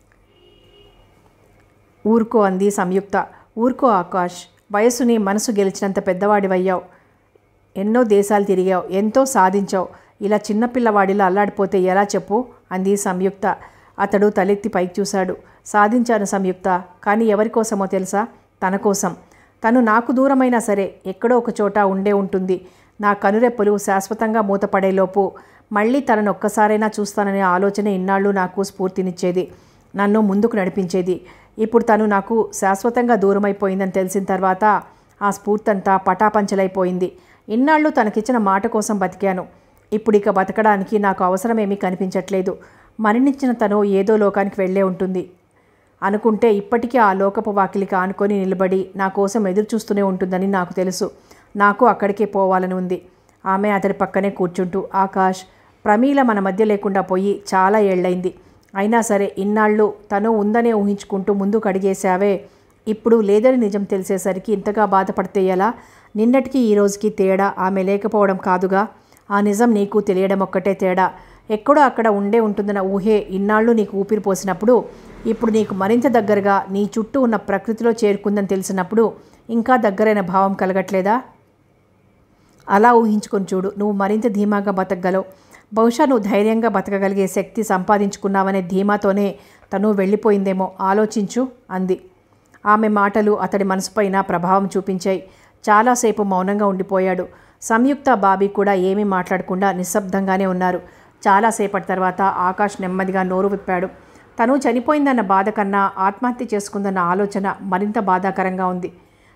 Speaker 1: ఊరుకో అంది సంయుక్త ఊరుకో ఆకాష్ వయసుని మనసు గెలిచినంత పెద్దవాడివయ్యావు ఎన్నో దేశాలు తిరిగావు ఎంతో సాధించావు ఇలా చిన్నపిల్లవాడిలా అల్లాడిపోతే ఎలా చెప్పు అంది సంయుక్త అతడు తలెత్తి పైకి చూశాడు సాధించాను సంయుక్త కానీ ఎవరి కోసమో తెలుసా తన కోసం తను నాకు దూరమైనా సరే ఎక్కడో ఒక చోట ఉండే ఉంటుంది నా కనురెప్పలు శాశ్వతంగా మూతపడేలోపు మళ్ళీ తనను ఒక్కసారైనా చూస్తాననే ఆలోచన ఇన్నాళ్ళు నాకు స్ఫూర్తినిచ్చేది నన్ను ముందుకు నడిపించేది ఇప్పుడు తను నాకు శాశ్వతంగా దూరమైపోయిందని తెలిసిన తర్వాత ఆ స్ఫూర్తంతా పటాపంచలైపోయింది ఇన్నాళ్ళు తనకిచ్చిన మాట కోసం బతికాను ఇప్పుడు ఇక బతకడానికి నాకు అవసరమేమీ కనిపించట్లేదు మరణించిన తను ఏదో లోకానికి వెళ్ళే ఉంటుంది అనుకుంటే ఇప్పటికీ ఆ లోకపు వాకిలికి ఆనుకొని నిలబడి నా కోసం ఎదురు చూస్తూనే ఉంటుందని నాకు తెలుసు నాకు అక్కడికే పోవాలని ఉంది ఆమె అతడి పక్కనే కూర్చుంటూ ఆకాష్ ప్రమీల మన మధ్య లేకుండా పోయి చాలా ఏళ్ళైంది అయినా సరే ఇన్నాళ్ళు తను ఉందనే ఊహించుకుంటూ ముందుకు అడిగేశావే ఇప్పుడు లేదని నిజం తెలిసేసరికి ఇంతగా బాధపడితే ఎలా నిన్నటికి ఈ రోజుకి తేడా ఆమె లేకపోవడం కాదుగా ఆ నిజం నీకు తెలియడం ఒక్కటే తేడా ఎక్కడో అక్కడ ఉండే ఉంటుందన్న ఊహే ఇన్నాళ్ళు నీకు ఊపిరి పోసినప్పుడు ఇప్పుడు నీకు మరింత దగ్గరగా నీ చుట్టూ ఉన్న ప్రకృతిలో చేరుకుందని తెలిసినప్పుడు ఇంకా దగ్గరైన భావం కలగట్లేదా అలా ఊహించుకొని చూడు నువ్వు మరింత ధీమాగా బతకగలవు బహుశా నువ్వు ధైర్యంగా బతకగలిగే శక్తి సంపాదించుకున్నావనే ధీమాతోనే తను వెళ్ళిపోయిందేమో ఆలోచించు అంది ఆమె మాటలు అతడి మనసుపైన ప్రభావం చూపించాయి చాలాసేపు మౌనంగా ఉండిపోయాడు సంయుక్త బాబీ కూడా ఏమీ మాట్లాడకుండా నిశ్శబ్దంగానే ఉన్నారు చాలాసేపటి తర్వాత ఆకాష్ నెమ్మదిగా నోరు విప్పాడు తను చనిపోయిందన్న బాధ కన్నా ఆత్మహత్య చేసుకుందన్న ఆలోచన మరింత బాధాకరంగా ఉంది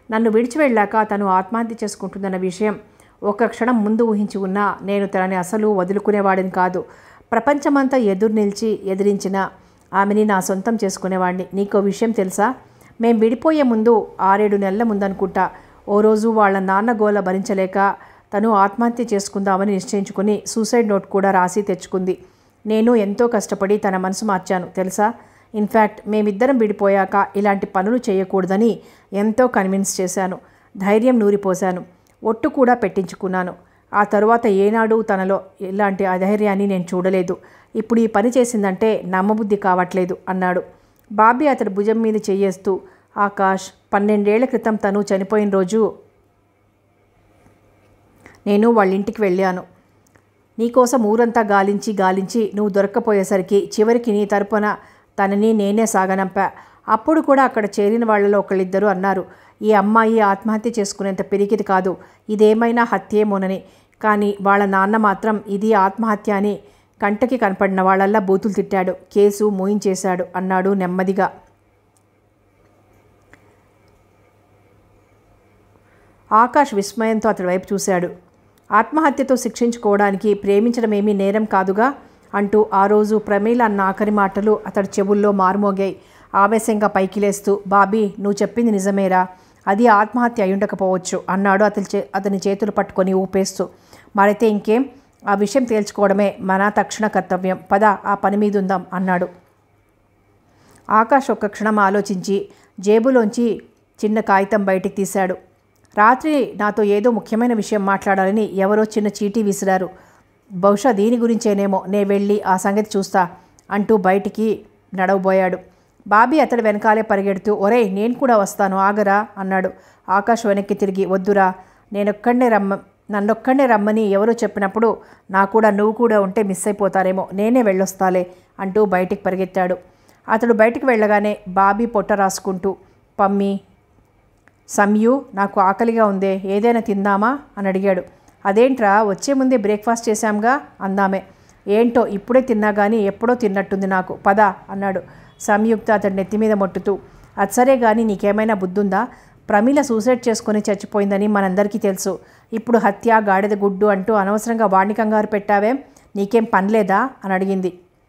Speaker 1: నన్ను విడిచి వెళ్ళాక తను ఆత్మహత్య చేసుకుంటుందన్న విషయం ఒక క్షణం ముందు ఊహించి ఉన్నా నేను తనని అసలు వదులుకునేవాడిని కాదు ప్రపంచమంతా ఎదురు నిలిచి ఎదిరించిన ఆమెని నా సొంతం చేసుకునేవాడిని నీకో విషయం తెలుసా మేం విడిపోయే ముందు ఆరేడు నెలల ముందనుకుంటా ఓ రోజు వాళ్ళ నాన్న గోల భరించలేక తను ఆత్మహత్య చేసుకుందామని నిశ్చయించుకుని సూసైడ్ నోట్ కూడా రాసి తెచ్చుకుంది నేను ఎంతో కష్టపడి తన మనసు మార్చాను తెలుసా ఇన్ఫ్యాక్ట్ మేమిద్దరం విడిపోయాక ఇలాంటి పనులు చేయకూడదని ఎంతో కన్విన్స్ చేశాను ధైర్యం నూరిపోశాను ఒట్టు కూడా పెట్టించుకున్నాను ఆ తరువాత ఏనాడు తనలో ఇలాంటి అధైర్యాన్ని నేను చూడలేదు ఇప్పుడు ఈ పని చేసిందంటే నమ్మబుద్ధి కావట్లేదు అన్నాడు బాబీ అతడి భుజం మీద చెయ్యేస్తూ ఆకాష్ పన్నెండేళ్ల క్రితం తను చనిపోయిన రోజు నేను వాళ్ళ ఇంటికి వెళ్ళాను నీకోసం ఊరంతా గాలించి గాలించి నువ్వు దొరక్కపోయేసరికి చివరికి నీ తరపున తనని నేనే సాగనంపా అప్పుడు కూడా అక్కడ చేరిన వాళ్ళలో ఒకళ్ళిద్దరూ అన్నారు ఈ అమ్మాయి ఆత్మహత్య చేసుకునేంత పెరిగిది కాదు ఇదేమైనా హత్యేమోనని కానీ వాళ్ళ నాన్న మాత్రం ఇది ఆత్మహత్య అని కంటకి కనపడిన వాళ్ళల్లా బూతులు తిట్టాడు కేసు మూయించేశాడు అన్నాడు నెమ్మదిగా ఆకాష్ విస్మయంతో అతడి వైపు చూశాడు ఆత్మహత్యతో శిక్షించుకోవడానికి ప్రేమించడమేమీ నేరం కాదుగా అంటూ ఆ రోజు ప్రమీల అన్న ఆఖరి మాటలు అతడి చెవుల్లో మారుమోగాయి ఆవేశంగా పైకి లేస్తూ బాబీ నువ్వు చెప్పింది నిజమేరా అది ఆత్మహత్య అయ్యుండకపోవచ్చు అన్నాడు అతని చే అతని చేతులు పట్టుకొని ఊపేస్తూ మరైతే ఇంకేం ఆ విషయం తేల్చుకోవడమే మన తక్షణ కర్తవ్యం పద ఆ పని మీద ఉందాం అన్నాడు ఆకాష్ ఒక్క క్షణం ఆలోచించి జేబులోంచి చిన్న కాగితం బయటికి తీశాడు రాత్రి నాతో ఏదో ముఖ్యమైన విషయం మాట్లాడాలని ఎవరో చిన్న చీటీ విసిరారు బహుశా దీని గురించేనేమో నే వెళ్ళి ఆ సంగతి చూస్తా అంటూ బయటికి నడవబోయాడు బాబీ అతడి వెనకాలే పరిగెడుతూ ఒరేయ్ నేను కూడా వస్తాను ఆగరా అన్నాడు ఆకాష్ వెనక్కి తిరిగి వద్దురా నేనొక్కడనే రమ్మ నన్నొక్కడనే రమ్మని ఎవరో చెప్పినప్పుడు నా కూడా నువ్వు కూడా ఉంటే మిస్ అయిపోతారేమో నేనే వెళ్ళొస్తాలే అంటూ బయటికి పరిగెత్తాడు అతడు బయటికి వెళ్ళగానే బాబీ పొట్ట రాసుకుంటూ పమ్మి సమ్యు నాకు ఆకలిగా ఉందే ఏదైనా తిందామా అని అడిగాడు అదేంట్రా వచ్చే ముందే బ్రేక్ఫాస్ట్ చేశాంగా అందామే ఏంటో ఇప్పుడే తిన్నా కానీ ఎప్పుడో తిన్నట్టుంది నాకు పద అన్నాడు సంయుక్త అతడి నెత్తి మీద మొట్టుతూ అది సరే కానీ నీకేమైనా బుద్ధుందా ప్రమీల సూసైడ్ చేసుకొని చచ్చిపోయిందని మనందరికీ తెలుసు ఇప్పుడు హత్య గాడిద గుడ్డు అంటూ అనవసరంగా వాణ్ణి కంగారు పెట్టావేం నీకేం పనిలేదా అని అడిగింది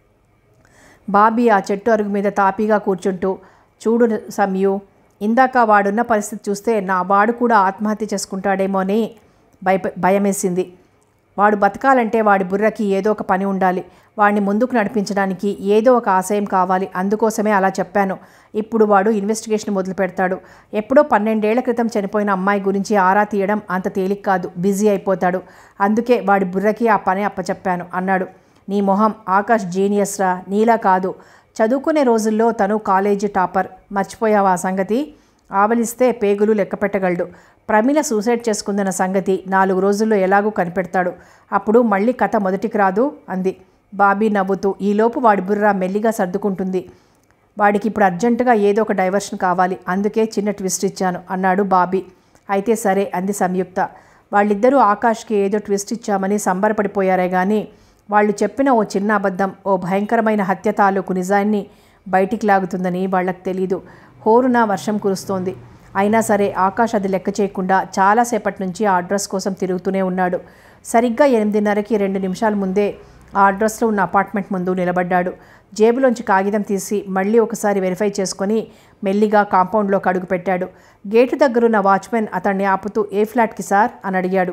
Speaker 1: బాబీ ఆ చెట్టు అరుగు మీద తాపీగా కూర్చుంటూ చూడు సమ్యు ఇందాక వాడున్న పరిస్థితి చూస్తే నా వాడు కూడా ఆత్మహత్య చేసుకుంటాడేమో అని భయ భయమేసింది వాడు బతకాలంటే వాడి బుర్రకి ఏదో ఒక పని ఉండాలి వాడిని ముందుకు నడిపించడానికి ఏదో ఒక ఆశయం కావాలి అందుకోసమే అలా చెప్పాను ఇప్పుడు వాడు ఇన్వెస్టిగేషన్ మొదలు పెడతాడు ఎప్పుడో పన్నెండేళ్ల క్రితం చనిపోయిన అమ్మాయి గురించి ఆరా తీయడం అంత తేలిక కాదు బిజీ అయిపోతాడు అందుకే వాడి బుర్రకి ఆ పని అప్పచెప్పాను అన్నాడు నీ మొహం ఆకాష్ జీనియస్ రా నీలా కాదు చదువుకునే రోజుల్లో తను కాలేజీ టాపర్ మర్చిపోయావా ఆ సంగతి ఆవలిస్తే పేగులు లెక్క పెట్టగలడు ప్రమిళ సూసైడ్ చేసుకుందన్న సంగతి నాలుగు రోజుల్లో ఎలాగూ కనిపెడతాడు అప్పుడు మళ్ళీ కథ మొదటికి రాదు అంది బాబీ నవ్వుతూ ఈలోపు వాడి బుర్ర మెల్లిగా సర్దుకుంటుంది వాడికి ఇప్పుడు అర్జెంటుగా ఏదో ఒక డైవర్షన్ కావాలి అందుకే చిన్న ట్విస్ట్ ఇచ్చాను అన్నాడు బాబీ అయితే సరే అంది సంయుక్త వాళ్ళిద్దరూ ఆకాష్కి ఏదో ట్విస్ట్ ఇచ్చామని సంబరపడిపోయారే కానీ వాళ్ళు చెప్పిన ఓ చిన్న అబద్ధం ఓ భయంకరమైన హత్య తాలూకు నిజాన్ని బయటికి లాగుతుందని వాళ్ళకి తెలీదు హోరున వర్షం కురుస్తోంది అయినా సరే ఆకాష్ అది లెక్క చేయకుండా చాలాసేపటి నుంచి ఆ అడ్రస్ కోసం తిరుగుతూనే ఉన్నాడు సరిగ్గా ఎనిమిదిన్నరకి రెండు నిమిషాల ముందే ఆ అడ్రస్లో ఉన్న అపార్ట్మెంట్ ముందు నిలబడ్డాడు జేబులోంచి కాగితం తీసి మళ్ళీ ఒకసారి వెరిఫై చేసుకొని మెల్లిగా కాంపౌండ్లోకి అడుగు పెట్టాడు గేటు దగ్గరున్న వాచ్మెన్ అతన్ని ఆపుతూ ఏ ఫ్లాట్కి సార్ అని అడిగాడు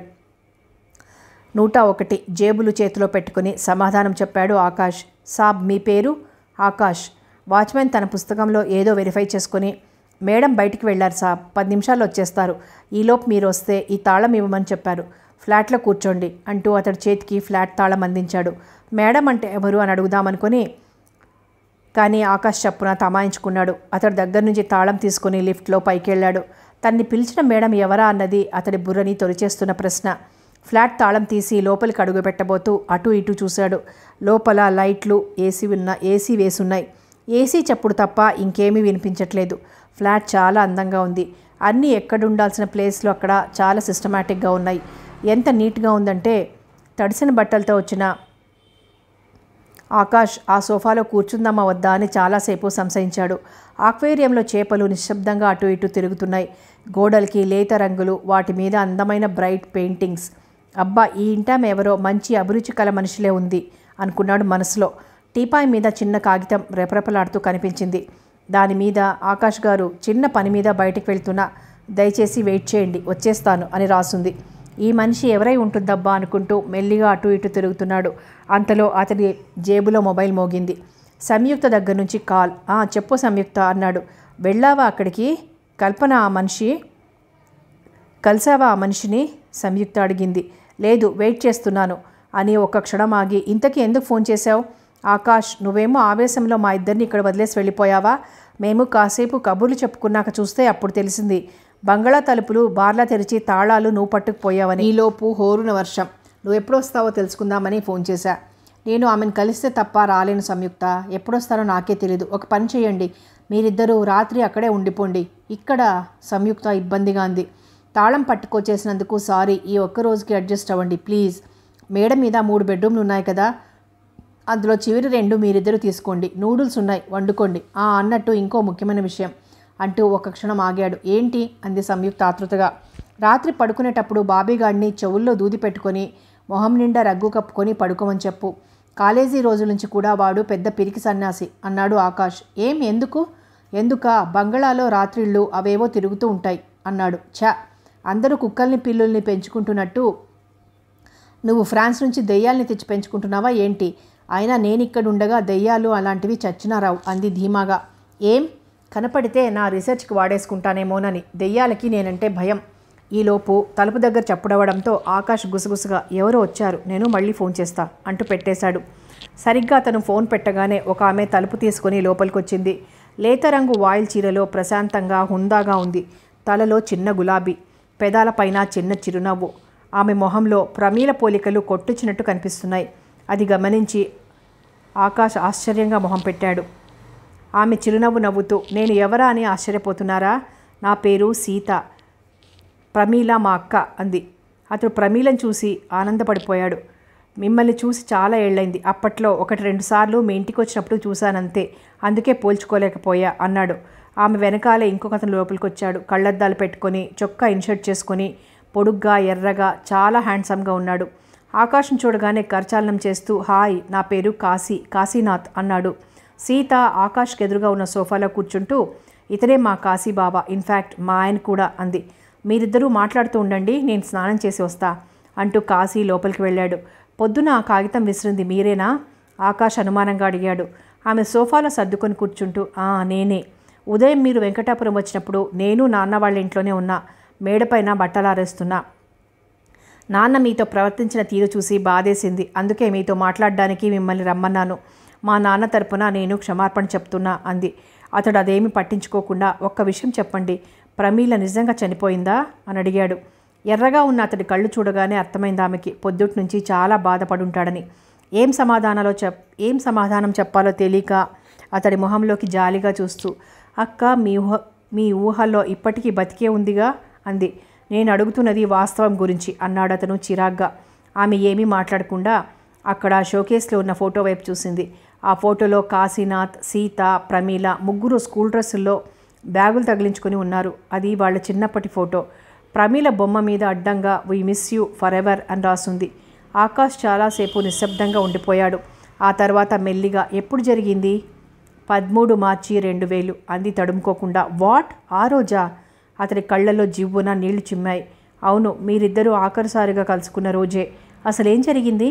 Speaker 1: నూట ఒకటి జేబులు చేతిలో పెట్టుకుని సమాధానం చెప్పాడు ఆకాష్ సాబ్ మీ పేరు ఆకాష్ వాచ్మెన్ తన పుస్తకంలో ఏదో వెరిఫై చేసుకుని మేడం బయటికి వెళ్ళారు సాబ్ పది నిమిషాల్లో వచ్చేస్తారు ఈలోపు మీరు వస్తే ఈ తాళం ఇవ్వమని చెప్పారు ఫ్లాట్లో కూర్చోండి అంటూ అతడి చేతికి ఫ్లాట్ తాళం అందించాడు మేడం అంటే ఎవరు అని అడుగుదామనుకొని కానీ ఆకాష్ చప్పున తమాయించుకున్నాడు అతడి దగ్గర నుంచి తాళం తీసుకుని లిఫ్ట్లో పైకి వెళ్ళాడు తన్ని పిలిచిన మేడం ఎవరా అన్నది అతడి బుర్రని తొలిచేస్తున్న ప్రశ్న ఫ్లాట్ తాళం తీసి లోపలికి అడుగు పెట్టబోతూ అటు ఇటు చూశాడు లోపల లైట్లు ఏసీ ఉన్న ఏసీ వేసున్నాయి ఏసీ చప్పుడు తప్ప ఇంకేమీ వినిపించట్లేదు ఫ్లాట్ చాలా అందంగా ఉంది అన్నీ ఎక్కడుండాల్సిన ప్లేస్లు అక్కడ చాలా సిస్టమేటిక్గా ఉన్నాయి ఎంత నీట్గా ఉందంటే తడిసిన బట్టలతో వచ్చిన ఆకాష్ ఆ సోఫాలో కూర్చుందామా వద్దా అని చాలాసేపు సంశయించాడు ఆక్వేరియంలో చేపలు నిశ్శబ్దంగా అటు ఇటు తిరుగుతున్నాయి గోడలకి లేత రంగులు వాటి మీద అందమైన బ్రైట్ పెయింటింగ్స్ అబ్బా ఈ ఇంటాం ఎవరో మంచి అభిరుచి కల మనిషిలే ఉంది అనుకున్నాడు మనసులో టీపాయ్ మీద చిన్న కాగితం రెపరెపలాడుతూ కనిపించింది దాని మీద ఆకాష్ గారు చిన్న పని మీద బయటికి వెళ్తున్నా దయచేసి వెయిట్ చేయండి వచ్చేస్తాను అని రాసుంది ఈ మనిషి ఎవరై ఉంటుందబ్బా అనుకుంటూ మెల్లిగా అటు ఇటు తిరుగుతున్నాడు అంతలో అతడి జేబులో మొబైల్ మోగింది సంయుక్త దగ్గర నుంచి కాల్ "ఆ, చెప్పు సంయుక్త అన్నాడు వెళ్ళావా అక్కడికి కల్పన ఆ మనిషి కలిసావా ఆ మనిషిని సంయుక్త అడిగింది లేదు వెయిట్ చేస్తున్నాను అని ఒక్క క్షణం ఆగి ఇంతకీ ఎందుకు ఫోన్ చేశావు ఆకాష్ నువ్వేమో ఆవేశంలో మా ఇద్దరిని ఇక్కడ వదిలేసి వెళ్ళిపోయావా మేము కాసేపు కబుర్లు చెప్పుకున్నాక చూస్తే అప్పుడు తెలిసింది బంగళా తలుపులు బార్లా తెరిచి తాళాలు నువ్వు పట్టుకుపోయావని ఈలోపు హోరున వర్షం నువ్వు ఎప్పుడు వస్తావో తెలుసుకుందామని ఫోన్ చేశా నేను ఆమెను కలిస్తే తప్ప రాలేను సంయుక్త ఎప్పుడొస్తానో నాకే తెలియదు ఒక పని చేయండి మీరిద్దరూ రాత్రి అక్కడే ఉండిపోండి ఇక్కడ సంయుక్త ఇబ్బందిగా ఉంది తాళం పట్టుకొచ్చేసినందుకు సారీ ఈ ఒక్క రోజుకి అడ్జస్ట్ అవ్వండి ప్లీజ్ మేడ మీద మూడు బెడ్రూమ్లు ఉన్నాయి కదా అందులో చివరి రెండు మీరిద్దరూ తీసుకోండి నూడిల్స్ ఉన్నాయి వండుకోండి ఆ అన్నట్టు ఇంకో ముఖ్యమైన విషయం అంటూ ఒక క్షణం ఆగాడు ఏంటి అంది సంయుక్త ఆతృతగా రాత్రి పడుకునేటప్పుడు బాబీగాడిని చెవుల్లో దూది పెట్టుకొని మొహం నిండా రగ్గు కప్పుకొని పడుకోమని చెప్పు కాలేజీ రోజుల నుంచి కూడా వాడు పెద్ద పిరికి సన్యాసి అన్నాడు ఆకాష్ ఏం ఎందుకు ఎందుక బంగళాలో రాత్రిళ్ళు అవేవో తిరుగుతూ ఉంటాయి అన్నాడు ఛ అందరూ కుక్కల్ని పిల్లుల్ని పెంచుకుంటున్నట్టు నువ్వు ఫ్రాన్స్ నుంచి దెయ్యాల్ని తెచ్చి పెంచుకుంటున్నావా ఏంటి అయినా నేను ఇక్కడ ఉండగా దెయ్యాలు అలాంటివి చచ్చినారావు అంది ధీమాగా ఏం కనపడితే నా రీసెర్చ్కి వాడేసుకుంటానేమోనని దెయ్యాలకి నేనంటే భయం ఈలోపు తలుపు దగ్గర చప్పుడవడంతో ఆకాష్ గుసగుసగా ఎవరో వచ్చారు నేను మళ్ళీ ఫోన్ చేస్తా అంటూ పెట్టేశాడు సరిగ్గా అతను ఫోన్ పెట్టగానే ఒక ఆమె తలుపు తీసుకొని లోపలికొచ్చింది లేత రంగు వాయిల్ చీరలో ప్రశాంతంగా హుందాగా ఉంది తలలో చిన్న గులాబీ పెదాలపైన చిన్న చిరునవ్వు ఆమె మొహంలో ప్రమీల పోలికలు కొట్టుచినట్టు కనిపిస్తున్నాయి అది గమనించి ఆకాష్ ఆశ్చర్యంగా మొహం పెట్టాడు ఆమె చిరునవ్వు నవ్వుతూ నేను ఎవరా అని ఆశ్చర్యపోతున్నారా నా పేరు సీత ప్రమీల మా అక్క అంది అతడు ప్రమీలను చూసి ఆనందపడిపోయాడు మిమ్మల్ని చూసి చాలా ఏళ్ళైంది అప్పట్లో ఒకటి రెండు సార్లు మీ ఇంటికి వచ్చినప్పుడు చూశానంతే అందుకే పోల్చుకోలేకపోయా అన్నాడు ఆమె వెనకాలే ఇంకొకతను లోపలికి వచ్చాడు కళ్ళద్దాలు పెట్టుకొని చొక్కా ఇన్షర్ట్ చేసుకొని పొడుగ్గా ఎర్రగా చాలా హ్యాండ్సమ్గా ఉన్నాడు ఆకాశం చూడగానే కరచాలనం చేస్తూ హాయ్ నా పేరు కాశీ కాశీనాథ్ అన్నాడు సీత ఆకాష్కి ఎదురుగా ఉన్న సోఫాలో కూర్చుంటూ ఇతనే మా కాశీ బాబా ఇన్ఫ్యాక్ట్ మా ఆయన కూడా అంది మీరిద్దరూ మాట్లాడుతూ ఉండండి నేను స్నానం చేసి వస్తా అంటూ కాశీ లోపలికి వెళ్ళాడు పొద్దున ఆ కాగితం విసిరింది మీరేనా ఆకాష్ అనుమానంగా అడిగాడు ఆమె సోఫాలో సర్దుకొని కూర్చుంటూ "ఆ, నేనే ఉదయం మీరు వెంకటాపురం వచ్చినప్పుడు నేను నాన్న వాళ్ళ ఇంట్లోనే ఉన్నా మేడపైన బట్టలారేస్తున్నా నాన్న మీతో ప్రవర్తించిన తీరు చూసి బాధేసింది అందుకే మీతో మాట్లాడడానికి మిమ్మల్ని రమ్మన్నాను మా నాన్న తరపున నేను క్షమార్పణ చెప్తున్నా అంది అతడు అదేమి పట్టించుకోకుండా ఒక్క విషయం చెప్పండి ప్రమీల నిజంగా చనిపోయిందా అని అడిగాడు ఎర్రగా ఉన్న అతడి కళ్ళు చూడగానే అర్థమైంది ఆమెకి పొద్దుటి నుంచి చాలా బాధపడుంటాడని ఏం సమాధానాలో చెప్ ఏం సమాధానం చెప్పాలో తెలియక అతడి మొహంలోకి జాలిగా చూస్తూ అక్క మీ ఊహ మీ ఊహల్లో ఇప్పటికీ బతికే ఉందిగా అంది నేను అడుగుతున్నది వాస్తవం గురించి అన్నాడు అతను చిరాగ్గా ఆమె ఏమీ మాట్లాడకుండా అక్కడ షోకేస్లో ఉన్న ఫోటో వైపు చూసింది ఆ ఫోటోలో కాశీనాథ్ సీత ప్రమీల ముగ్గురు స్కూల్ డ్రెస్సుల్లో బ్యాగులు తగిలించుకొని ఉన్నారు అది వాళ్ళ చిన్నప్పటి ఫోటో ప్రమీల బొమ్మ మీద అడ్డంగా we miss you forever అని రాసుంది ఆకాష్ చాలాసేపు నిశ్శబ్దంగా ఉండిపోయాడు ఆ తర్వాత మెల్లిగా ఎప్పుడు జరిగింది పదమూడు మార్చి రెండు వేలు అంది తడుముకోకుండా వాట్ ఆ రోజా అతడి కళ్ళల్లో జివ్వున నీళ్లు చిమ్మాయి అవును మీరిద్దరూ ఆఖరిసారిగా కలుసుకున్న రోజే అసలేం జరిగింది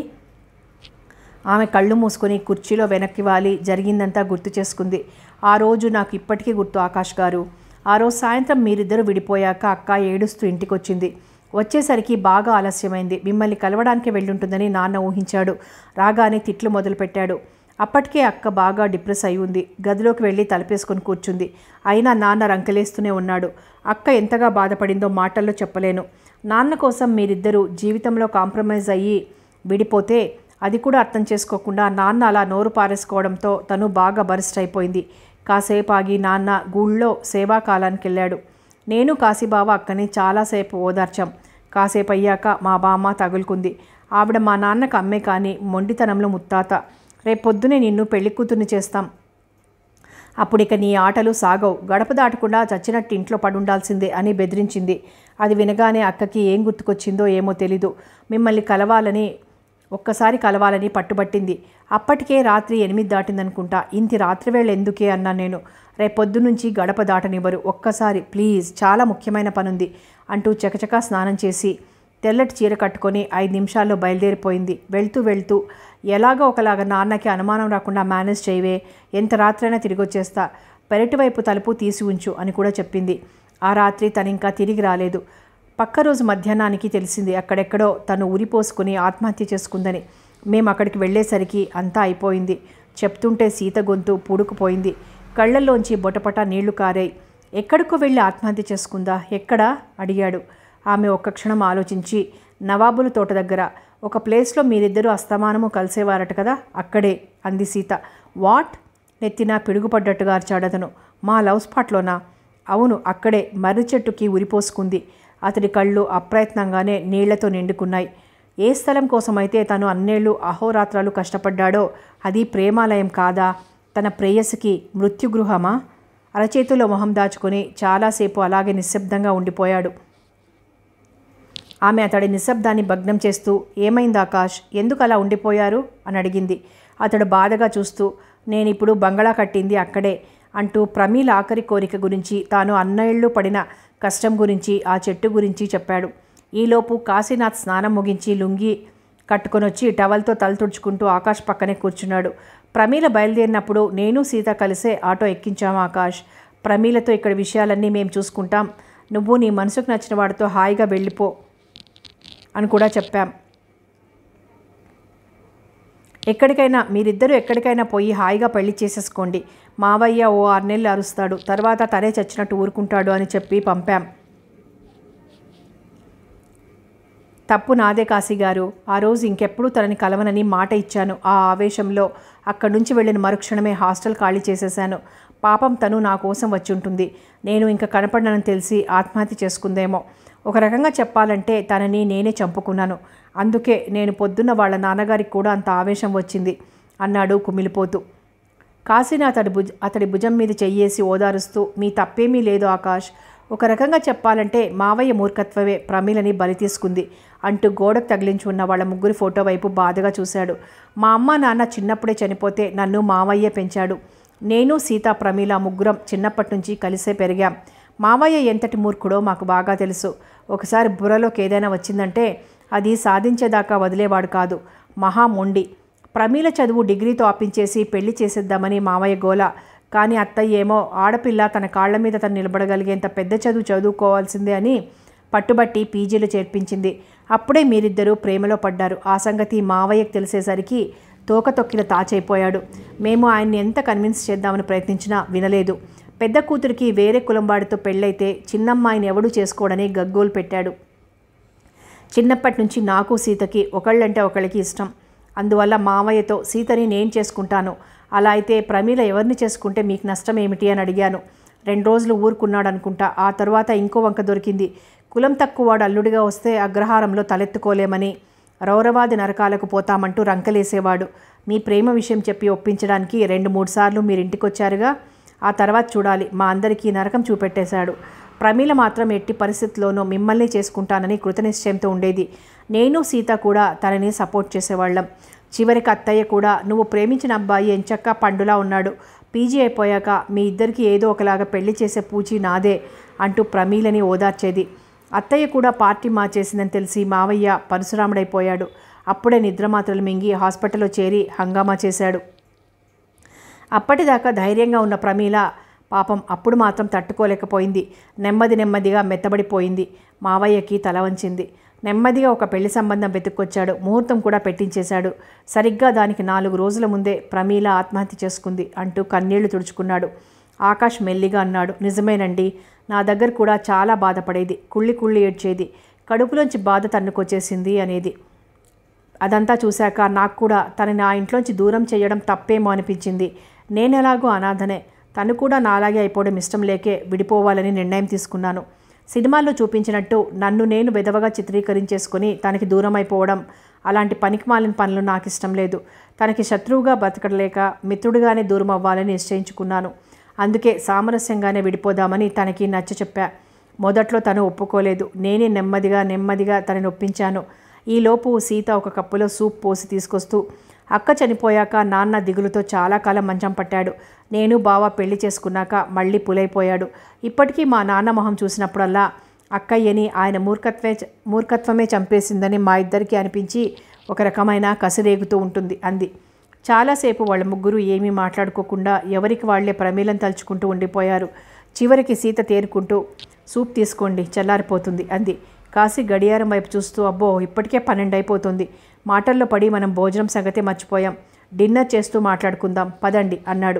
Speaker 1: ఆమె కళ్ళు మూసుకొని కుర్చీలో వెనక్కి వాలి జరిగిందంతా గుర్తు చేసుకుంది ఆ రోజు నాకు ఇప్పటికీ గుర్తు ఆకాష్ గారు ఆ రోజు సాయంత్రం మీరిద్దరూ విడిపోయాక అక్క ఏడుస్తూ ఇంటికి వచ్చింది వచ్చేసరికి బాగా ఆలస్యమైంది మిమ్మల్ని కలవడానికి వెళ్ళుంటుందని నాన్న ఊహించాడు రాగానే తిట్లు మొదలుపెట్టాడు అప్పటికే అక్క బాగా డిప్రెస్ అయి ఉంది గదిలోకి వెళ్ళి తలపేసుకొని కూర్చుంది అయినా నాన్న రంకలేస్తూనే ఉన్నాడు అక్క ఎంతగా బాధపడిందో మాటల్లో చెప్పలేను నాన్న కోసం మీరిద్దరూ జీవితంలో కాంప్రమైజ్ అయ్యి విడిపోతే అది కూడా అర్థం చేసుకోకుండా నాన్న అలా నోరు పారేసుకోవడంతో తను బాగా బరిస్ట్ అయిపోయింది కాసేపు ఆగి నాన్న గూళ్ళో సేవాకాలానికి వెళ్ళాడు నేను కాశీబావ అక్కని చాలాసేపు ఓదార్చాం కాసేపు అయ్యాక మా బామ్మ తగులుకుంది ఆవిడ మా నాన్నకు అమ్మే కానీ మొండితనంలో ముత్తాత రేపొద్దునే నిన్ను పెళ్లి కూతుర్ని చేస్తాం అప్పుడు ఇక నీ ఆటలు సాగవు గడప దాటకుండా చచ్చినట్టు ఇంట్లో పడుండాల్సిందే అని బెదిరించింది అది వినగానే అక్కకి ఏం గుర్తుకొచ్చిందో ఏమో తెలీదు మిమ్మల్ని కలవాలని ఒక్కసారి కలవాలని పట్టుబట్టింది అప్పటికే రాత్రి ఎనిమిది దాటిందనుకుంటా ఇంటి రాత్రి వేళ ఎందుకే అన్నా నేను రేపొద్దు నుంచి గడప దాటనివ్వరు ఒక్కసారి ప్లీజ్ చాలా ముఖ్యమైన పనుంది అంటూ చకచకా స్నానం చేసి తెల్లటి చీర కట్టుకొని ఐదు నిమిషాల్లో బయలుదేరిపోయింది వెళ్తూ వెళ్తూ ఎలాగో ఒకలాగా నాన్నకి అనుమానం రాకుండా మేనేజ్ చేయవే ఎంత రాత్రైనా తిరిగి వచ్చేస్తా పెరటి వైపు తలుపు తీసి ఉంచు అని కూడా చెప్పింది ఆ రాత్రి తను ఇంకా తిరిగి రాలేదు పక్క రోజు మధ్యాహ్నానికి తెలిసింది అక్కడెక్కడో తను ఉరిపోసుకుని ఆత్మహత్య చేసుకుందని మేము అక్కడికి వెళ్ళేసరికి అంతా అయిపోయింది చెప్తుంటే సీత గొంతు పూడుకుపోయింది కళ్ళల్లోంచి బొటపట నీళ్లు కారాయి ఎక్కడికో వెళ్ళి ఆత్మహత్య చేసుకుందా ఎక్కడా అడిగాడు ఆమె ఒక్క క్షణం ఆలోచించి నవాబుల తోట దగ్గర ఒక ప్లేస్లో మీరిద్దరూ అస్తమానము కలిసేవారట కదా అక్కడే అంది సీత వాట్ నెత్తిన పిడుగుపడ్డట్టుగా అరిచాడతను మా లవ్ స్పాట్లోనా అవును అక్కడే మర్రి చెట్టుకి ఉరిపోసుకుంది అతడి కళ్ళు అప్రయత్నంగానే నీళ్లతో నిండుకున్నాయి ఏ స్థలం కోసమైతే తను అన్నేళ్ళు అహోరాత్రాలు కష్టపడ్డాడో అది ప్రేమాలయం కాదా తన ప్రేయసికి మృత్యుగృహమా అరచేతిలో మొహం దాచుకొని చాలాసేపు అలాగే నిశ్శబ్దంగా ఉండిపోయాడు ఆమె అతడి నిశ్శబ్దాన్ని భగ్నం చేస్తూ ఏమైంది ఆకాష్ ఎందుకు అలా ఉండిపోయారు అని అడిగింది అతడు బాధగా చూస్తూ నేను ఇప్పుడు బంగళా కట్టింది అక్కడే అంటూ ప్రమీల ఆఖరి కోరిక గురించి తాను అన్నేళ్ళు పడిన కష్టం గురించి ఆ చెట్టు గురించి చెప్పాడు ఈలోపు కాశీనాథ్ స్నానం ముగించి లుంగి కట్టుకొనొచ్చి టవల్తో తల తుడుచుకుంటూ ఆకాష్ పక్కనే కూర్చున్నాడు ప్రమీల బయలుదేరినప్పుడు నేను సీత కలిసే ఆటో ఎక్కించాము ఆకాష్ ప్రమీలతో ఇక్కడ విషయాలన్నీ మేము చూసుకుంటాం నువ్వు నీ మనసుకు నచ్చిన వాడితో హాయిగా వెళ్ళిపో అని కూడా చెప్పాం ఎక్కడికైనా మీరిద్దరూ ఎక్కడికైనా పోయి హాయిగా పెళ్లి చేసేసుకోండి మావయ్య ఓ ఆరు నెలలు అరుస్తాడు తర్వాత తనే చచ్చినట్టు ఊరుకుంటాడు అని చెప్పి పంపాం తప్పు నాదే కాశీ గారు ఆ రోజు ఇంకెప్పుడు తనని కలవనని మాట ఇచ్చాను ఆ ఆవేశంలో అక్కడి నుంచి వెళ్ళిన మరుక్షణమే హాస్టల్ ఖాళీ చేసేశాను పాపం తను నా కోసం వచ్చి ఉంటుంది నేను ఇంకా కనపడనని తెలిసి ఆత్మహత్య చేసుకుందేమో ఒక రకంగా చెప్పాలంటే తనని నేనే చంపుకున్నాను అందుకే నేను పొద్దున్న వాళ్ళ నాన్నగారికి కూడా అంత ఆవేశం వచ్చింది అన్నాడు కుమిలిపోతూ కాశీని అతడి భుజ అతడి భుజం మీద చెయ్యేసి ఓదారుస్తూ మీ తప్పేమీ లేదు ఆకాష్ ఒక రకంగా చెప్పాలంటే మావయ్య మూర్ఖత్వమే ప్రమీలని బలి తీసుకుంది అంటూ గోడకు తగిలించి ఉన్న వాళ్ళ ముగ్గురి ఫోటో వైపు బాధగా చూశాడు మా అమ్మ నాన్న చిన్నప్పుడే చనిపోతే నన్ను మావయ్య పెంచాడు నేను సీత ప్రమీల ముగ్గురం చిన్నప్పటి నుంచి కలిసే పెరిగాం మావయ్య ఎంతటి మూర్ఖుడో మాకు బాగా తెలుసు ఒకసారి బుర్రలోకి ఏదైనా వచ్చిందంటే అది సాధించేదాకా వదిలేవాడు కాదు మహా మొండి ప్రమీల చదువు డిగ్రీతో ఆపించేసి పెళ్లి చేసేద్దామని మావయ్య గోల కానీ అత్తయ్య ఏమో ఆడపిల్ల తన కాళ్ల మీద తను నిలబడగలిగేంత పెద్ద చదువు చదువుకోవాల్సిందే అని పట్టుబట్టి పీజీలో చేర్పించింది అప్పుడే మీరిద్దరూ ప్రేమలో పడ్డారు ఆ సంగతి మావయ్యకు తెలిసేసరికి తోక తొక్కిన తాచైపోయాడు మేము ఆయన్ని ఎంత కన్విన్స్ చేద్దామని ప్రయత్నించినా వినలేదు పెద్ద కూతురికి వేరే కులంవాడితో పెళ్ళైతే చిన్నమ్మాయిని ఎవడూ చేసుకోడని గగ్గోలు పెట్టాడు చిన్నప్పటి నుంచి నాకు సీతకి ఒకళ్ళంటే ఒకళ్ళకి ఇష్టం అందువల్ల మావయ్యతో సీతని నేను చేసుకుంటాను అలా అయితే ప్రమీల ఎవరిని చేసుకుంటే మీకు నష్టం ఏమిటి అని అడిగాను రెండు రోజులు ఊరుకున్నాడు అనుకుంటా ఆ తర్వాత ఇంకో వంక దొరికింది కులం తక్కువ వాడు అల్లుడిగా వస్తే అగ్రహారంలో తలెత్తుకోలేమని రౌరవాది నరకాలకు పోతామంటూ రంకలేసేవాడు మీ ప్రేమ విషయం చెప్పి ఒప్పించడానికి రెండు మూడు సార్లు మీరు ఇంటికి వచ్చారుగా ఆ తర్వాత చూడాలి మా అందరికీ నరకం చూపెట్టేశాడు ప్రమీల మాత్రం ఎట్టి పరిస్థితుల్లోనూ మిమ్మల్ని చేసుకుంటానని కృతనిశ్చయంతో ఉండేది నేను సీత కూడా తనని సపోర్ట్ చేసేవాళ్ళం చివరికి అత్తయ్య కూడా నువ్వు ప్రేమించిన అబ్బాయి ఎంచక్క పండులా ఉన్నాడు పీజీ అయిపోయాక మీ ఇద్దరికి ఏదో ఒకలాగా పెళ్లి చేసే పూచి నాదే అంటూ ప్రమీలని ఓదార్చేది అత్తయ్య కూడా పార్టీ మార్చేసిందని తెలిసి మావయ్య పరశురాముడైపోయాడు అప్పుడే నిద్రమాత్రలు మింగి హాస్పిటల్లో చేరి హంగామా చేశాడు అప్పటిదాకా ధైర్యంగా ఉన్న ప్రమీల పాపం అప్పుడు మాత్రం తట్టుకోలేకపోయింది నెమ్మది నెమ్మదిగా మెత్తబడిపోయింది మావయ్యకి తల వంచింది నెమ్మదిగా ఒక పెళ్లి సంబంధం వెతుక్కొచ్చాడు ముహూర్తం కూడా పెట్టించేశాడు సరిగ్గా దానికి నాలుగు రోజుల ముందే ప్రమీల ఆత్మహత్య చేసుకుంది అంటూ కన్నీళ్లు తుడుచుకున్నాడు ఆకాష్ మెల్లిగా అన్నాడు నిజమేనండి నా దగ్గర కూడా చాలా బాధపడేది కుళ్ళి కుళ్ళి ఏడ్చేది కడుపులోంచి బాధ తన్నుకొచ్చేసింది అనేది అదంతా చూశాక నాకు కూడా తనని నా ఇంట్లోంచి దూరం చేయడం తప్పేమో అనిపించింది నేనెలాగో అనాథనే తను కూడా నాలాగే అయిపోవడం ఇష్టం లేకే విడిపోవాలని నిర్ణయం తీసుకున్నాను సినిమాల్లో చూపించినట్టు నన్ను నేను విధవగా చిత్రీకరించేసుకుని తనకి దూరం అయిపోవడం అలాంటి పనికిమాలిన పనులు నాకు ఇష్టం లేదు తనకి శత్రువుగా బతకలేక మిత్రుడిగానే దూరం అవ్వాలని నిశ్చయించుకున్నాను అందుకే సామరస్యంగానే విడిపోదామని తనకి నచ్చ చెప్పా మొదట్లో తను ఒప్పుకోలేదు నేనే నెమ్మదిగా నెమ్మదిగా తనని ఒప్పించాను ఈలోపు సీత ఒక కప్పులో సూప్ పోసి తీసుకొస్తూ అక్క చనిపోయాక నాన్న దిగులుతో చాలా కాలం మంచం పట్టాడు నేను బావ పెళ్లి చేసుకున్నాక మళ్ళీ పులైపోయాడు ఇప్పటికీ మా నాన్న మొహం చూసినప్పుడల్లా అక్కయ్యని ఆయన మూర్ఖత్వే మూర్ఖత్వమే చంపేసిందని మా ఇద్దరికీ అనిపించి ఒక రకమైన కసిరేగుతూ ఉంటుంది అంది చాలాసేపు వాళ్ళ ముగ్గురు ఏమీ మాట్లాడుకోకుండా ఎవరికి వాళ్లే ప్రమీలం తలుచుకుంటూ ఉండిపోయారు చివరికి సీత తేరుకుంటూ సూప్ తీసుకోండి చల్లారిపోతుంది అంది కాసి గడియారం వైపు చూస్తూ అబ్బో ఇప్పటికే పన్నెండు అయిపోతుంది మాటల్లో పడి మనం భోజనం సంగతి మర్చిపోయాం డిన్నర్ చేస్తూ మాట్లాడుకుందాం పదండి అన్నాడు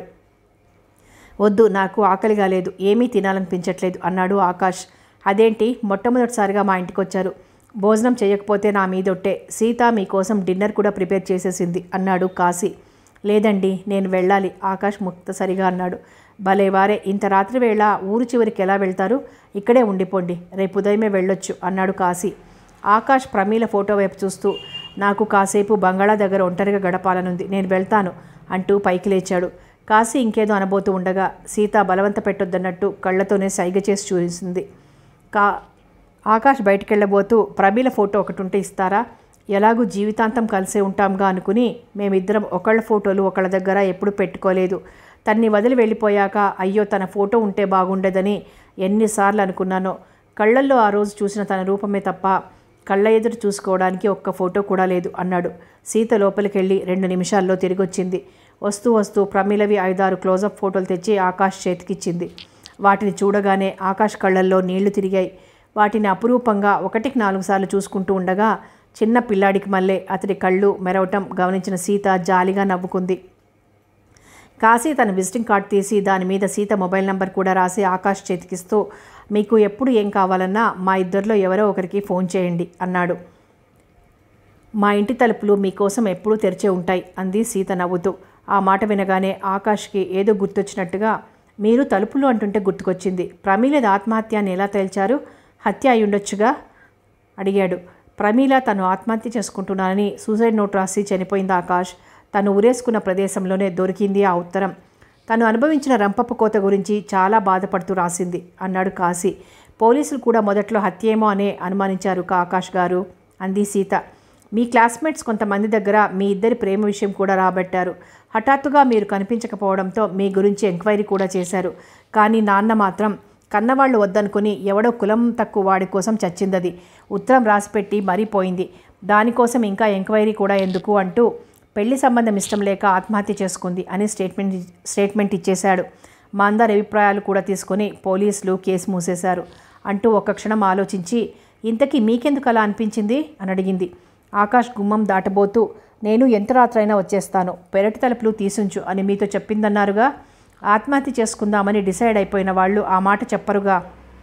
Speaker 1: వద్దు నాకు ఆకలిగా లేదు ఏమీ తినాలనిపించట్లేదు అన్నాడు ఆకాష్ అదేంటి మొట్టమొదటిసారిగా మా ఇంటికి వచ్చారు భోజనం చేయకపోతే నా మీదొట్టే సీత మీకోసం డిన్నర్ కూడా ప్రిపేర్ చేసేసింది అన్నాడు కాశీ లేదండి నేను వెళ్ళాలి ఆకాష్ ముక్తసరిగా అన్నాడు భలే వారే ఇంత రాత్రి వేళ ఊరు చివరికి ఎలా వెళ్తారు ఇక్కడే ఉండిపోండి రేపు ఉదయమే వెళ్ళొచ్చు అన్నాడు కాశీ ఆకాష్ ప్రమీల ఫోటో వైపు చూస్తూ నాకు కాసేపు బంగాళా దగ్గర ఒంటరిగా గడపాలనుంది నేను వెళ్తాను అంటూ పైకి లేచాడు కాశీ ఇంకేదో అనబోతూ ఉండగా సీత బలవంత పెట్టొద్దన్నట్టు కళ్ళతోనే సైగ చేసి చూసింది కా ఆకాష్ బయటికి వెళ్ళబోతూ ప్రమీల ఫోటో ఒకటి ఉంటే ఇస్తారా ఎలాగూ జీవితాంతం కలిసే ఉంటాంగా అనుకుని మేమిద్దరం ఒకళ్ళ ఫోటోలు ఒకళ్ళ దగ్గర ఎప్పుడు పెట్టుకోలేదు తన్ని వదిలి వెళ్ళిపోయాక అయ్యో తన ఫోటో ఉంటే బాగుండేదని ఎన్నిసార్లు అనుకున్నానో కళ్ళల్లో ఆ రోజు చూసిన తన రూపమే తప్ప కళ్ళ ఎదురు చూసుకోవడానికి ఒక్క ఫోటో కూడా లేదు అన్నాడు సీత లోపలికి వెళ్ళి రెండు నిమిషాల్లో తిరిగొచ్చింది వస్తూ వస్తూ ప్రమిలవి ఐదారు క్లోజప్ ఫోటోలు తెచ్చి ఆకాష్ చేతికిచ్చింది వాటిని చూడగానే ఆకాష్ కళ్ళల్లో నీళ్లు తిరిగాయి వాటిని అపురూపంగా ఒకటికి నాలుగు సార్లు చూసుకుంటూ ఉండగా చిన్న పిల్లాడికి మళ్ళీ అతడి కళ్ళు మెరవటం గమనించిన సీత జాలిగా నవ్వుకుంది కాశీ తన విజిటింగ్ కార్డ్ తీసి దాని మీద సీత మొబైల్ నంబర్ కూడా రాసి ఆకాష్ చేతికిస్తూ మీకు ఎప్పుడు ఏం కావాలన్నా మా ఇద్దరిలో ఎవరో ఒకరికి ఫోన్ చేయండి అన్నాడు మా ఇంటి తలుపులు మీకోసం ఎప్పుడూ తెరిచే ఉంటాయి అంది సీత నవ్వుతూ ఆ మాట వినగానే ఆకాష్కి ఏదో గుర్తొచ్చినట్టుగా మీరు తలుపులు అంటుంటే గుర్తుకొచ్చింది ప్రమీలది ఆత్మహత్య అని ఎలా తేల్చారు హత్య అయి ఉండొచ్చుగా అడిగాడు ప్రమీల తను ఆత్మహత్య చేసుకుంటున్నానని సూసైడ్ నోట్ రాసి చనిపోయింది ఆకాష్ తను ఉరేసుకున్న ప్రదేశంలోనే దొరికింది ఆ ఉత్తరం తను అనుభవించిన రంపపు కోత గురించి చాలా బాధపడుతూ రాసింది అన్నాడు కాశీ పోలీసులు కూడా మొదట్లో హత్యేమో అనే అనుమానించారు కా ఆకాష్ గారు అంది సీత మీ క్లాస్మేట్స్ కొంతమంది దగ్గర మీ ఇద్దరి ప్రేమ విషయం కూడా రాబట్టారు హఠాత్తుగా మీరు కనిపించకపోవడంతో మీ గురించి ఎంక్వైరీ కూడా చేశారు కానీ నాన్న మాత్రం కన్నవాళ్ళు వద్దనుకుని ఎవడో కులం తక్కువ వాడి కోసం చచ్చిందది ఉత్తరం రాసిపెట్టి మరీ పోయింది దానికోసం ఇంకా ఎంక్వైరీ కూడా ఎందుకు అంటూ పెళ్లి సంబంధం ఇష్టం లేక ఆత్మహత్య చేసుకుంది అని స్టేట్మెంట్ స్టేట్మెంట్ ఇచ్చేశాడు మా అందరి అభిప్రాయాలు కూడా తీసుకొని పోలీసులు కేసు మూసేశారు అంటూ ఒక్క క్షణం ఆలోచించి ఇంతకీ మీకెందుకు అలా అనిపించింది అని అడిగింది ఆకాష్ గుమ్మం దాటబోతూ నేను ఎంత రాత్రైనా వచ్చేస్తాను పెరటి తలుపులు తీసుంచు అని మీతో చెప్పిందన్నారుగా ఆత్మహత్య చేసుకుందామని డిసైడ్ అయిపోయిన వాళ్ళు ఆ మాట చెప్పరుగా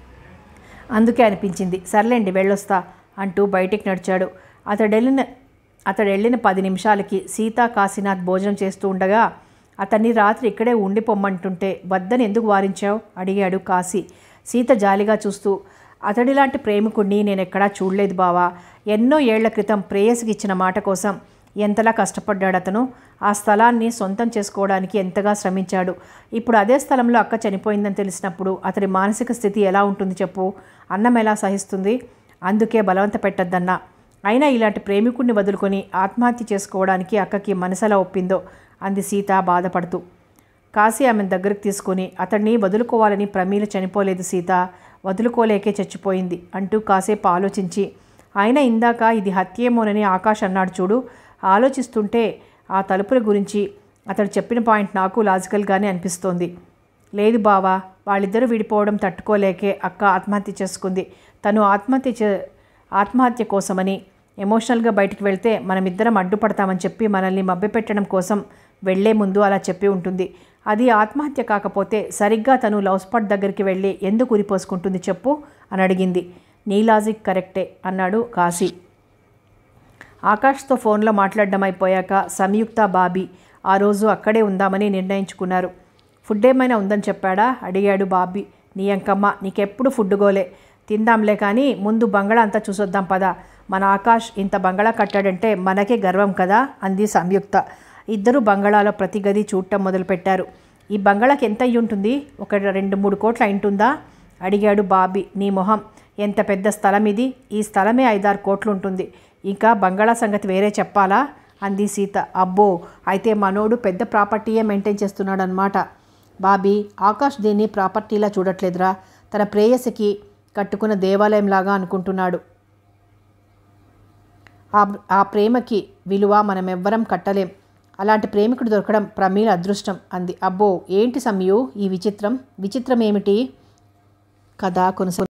Speaker 1: అందుకే అనిపించింది సర్లేండి వెళ్ళొస్తా అంటూ బయటికి నడిచాడు అతడెళ్ళిన అతడు వెళ్ళిన పది నిమిషాలకి సీతా కాశీనాథ్ భోజనం చేస్తూ ఉండగా అతన్ని రాత్రి ఇక్కడే ఉండిపోమ్మంటుంటే వద్దని ఎందుకు వారించావు అడిగాడు కాశీ సీత జాలిగా చూస్తూ అతడిలాంటి ప్రేమికుణ్ణి నేను ఎక్కడా చూడలేదు బావా ఎన్నో ఏళ్ల క్రితం ప్రేయసికి ఇచ్చిన మాట కోసం ఎంతలా కష్టపడ్డాడు అతను ఆ స్థలాన్ని సొంతం చేసుకోవడానికి ఎంతగా శ్రమించాడు ఇప్పుడు అదే స్థలంలో అక్క చనిపోయిందని తెలిసినప్పుడు అతడి మానసిక స్థితి ఎలా ఉంటుంది చెప్పు అన్నం ఎలా సహిస్తుంది అందుకే బలవంత పెట్టద్దన్నా అయినా ఇలాంటి ప్రేమికుణ్ణి వదులుకొని ఆత్మహత్య చేసుకోవడానికి అక్కకి మనసెలా ఒప్పిందో అంది సీత బాధపడుతూ కాశీ ఆమెను దగ్గరికి తీసుకొని అతన్ని వదులుకోవాలని ప్రమీల చనిపోలేదు సీత వదులుకోలేకే చచ్చిపోయింది అంటూ కాసేపు ఆలోచించి ఆయన ఇందాక ఇది హత్యేమోనని ఆకాష్ అన్నాడు చూడు ఆలోచిస్తుంటే ఆ తలుపుల గురించి అతడు చెప్పిన పాయింట్ నాకు లాజికల్గానే అనిపిస్తోంది లేదు బావా వాళ్ళిద్దరూ విడిపోవడం తట్టుకోలేకే అక్క ఆత్మహత్య చేసుకుంది తను ఆత్మహత్య చే ఆత్మహత్య కోసమని ఎమోషనల్గా బయటికి వెళ్తే మనమిద్దరం అడ్డుపడతామని చెప్పి మనల్ని మభ్యపెట్టడం కోసం వెళ్లే ముందు అలా చెప్పి ఉంటుంది అది ఆత్మహత్య కాకపోతే సరిగ్గా తను లవ్ స్పాట్ దగ్గరికి వెళ్ళి ఎందుకు ఉరిపోసుకుంటుంది చెప్పు అని అడిగింది నీ లాజిక్ కరెక్టే అన్నాడు కాశీ ఆకాష్తో ఫోన్లో మాట్లాడడం అయిపోయాక సంయుక్త బాబీ ఆ రోజు అక్కడే ఉందామని నిర్ణయించుకున్నారు ఫుడ్ ఏమైనా ఉందని చెప్పాడా అడిగాడు బాబీ నీ అంకమ్మ నీకెప్పుడు ఫుడ్ గోలే తిందాంలే కానీ ముందు బంగళా అంతా చూసొద్దాం పద మన ఆకాష్ ఇంత బంగళా కట్టాడంటే మనకే గర్వం కదా అంది సంయుక్త ఇద్దరు బంగళాలో ప్రతి గది చూడటం మొదలుపెట్టారు ఈ బంగళాకి ఎంత అయ్యి ఉంటుంది ఒక రెండు మూడు కోట్ల అయింటుందా అడిగాడు బాబీ నీ మొహం ఎంత పెద్ద స్థలం ఇది ఈ స్థలమే ఐదారు కోట్లు ఉంటుంది ఇంకా బంగాళా సంగతి వేరే చెప్పాలా అంది సీత అబ్బో అయితే మనోడు పెద్ద ప్రాపర్టీయే మెయింటైన్ చేస్తున్నాడు అనమాట బాబీ ఆకాష్ దీన్ని ప్రాపర్టీలా చూడట్లేదురా తన ప్రేయసికి కట్టుకున్న దేవాలయంలాగా అనుకుంటున్నాడు ఆ ఆ ప్రేమకి విలువ మనం ఎవ్వరం కట్టలేం అలాంటి ప్రేమికుడు దొరకడం ప్రమీల అదృష్టం అంది అబ్బో ఏంటి సమయు ఈ విచిత్రం విచిత్రం ఏమిటి కథ కొనసాగు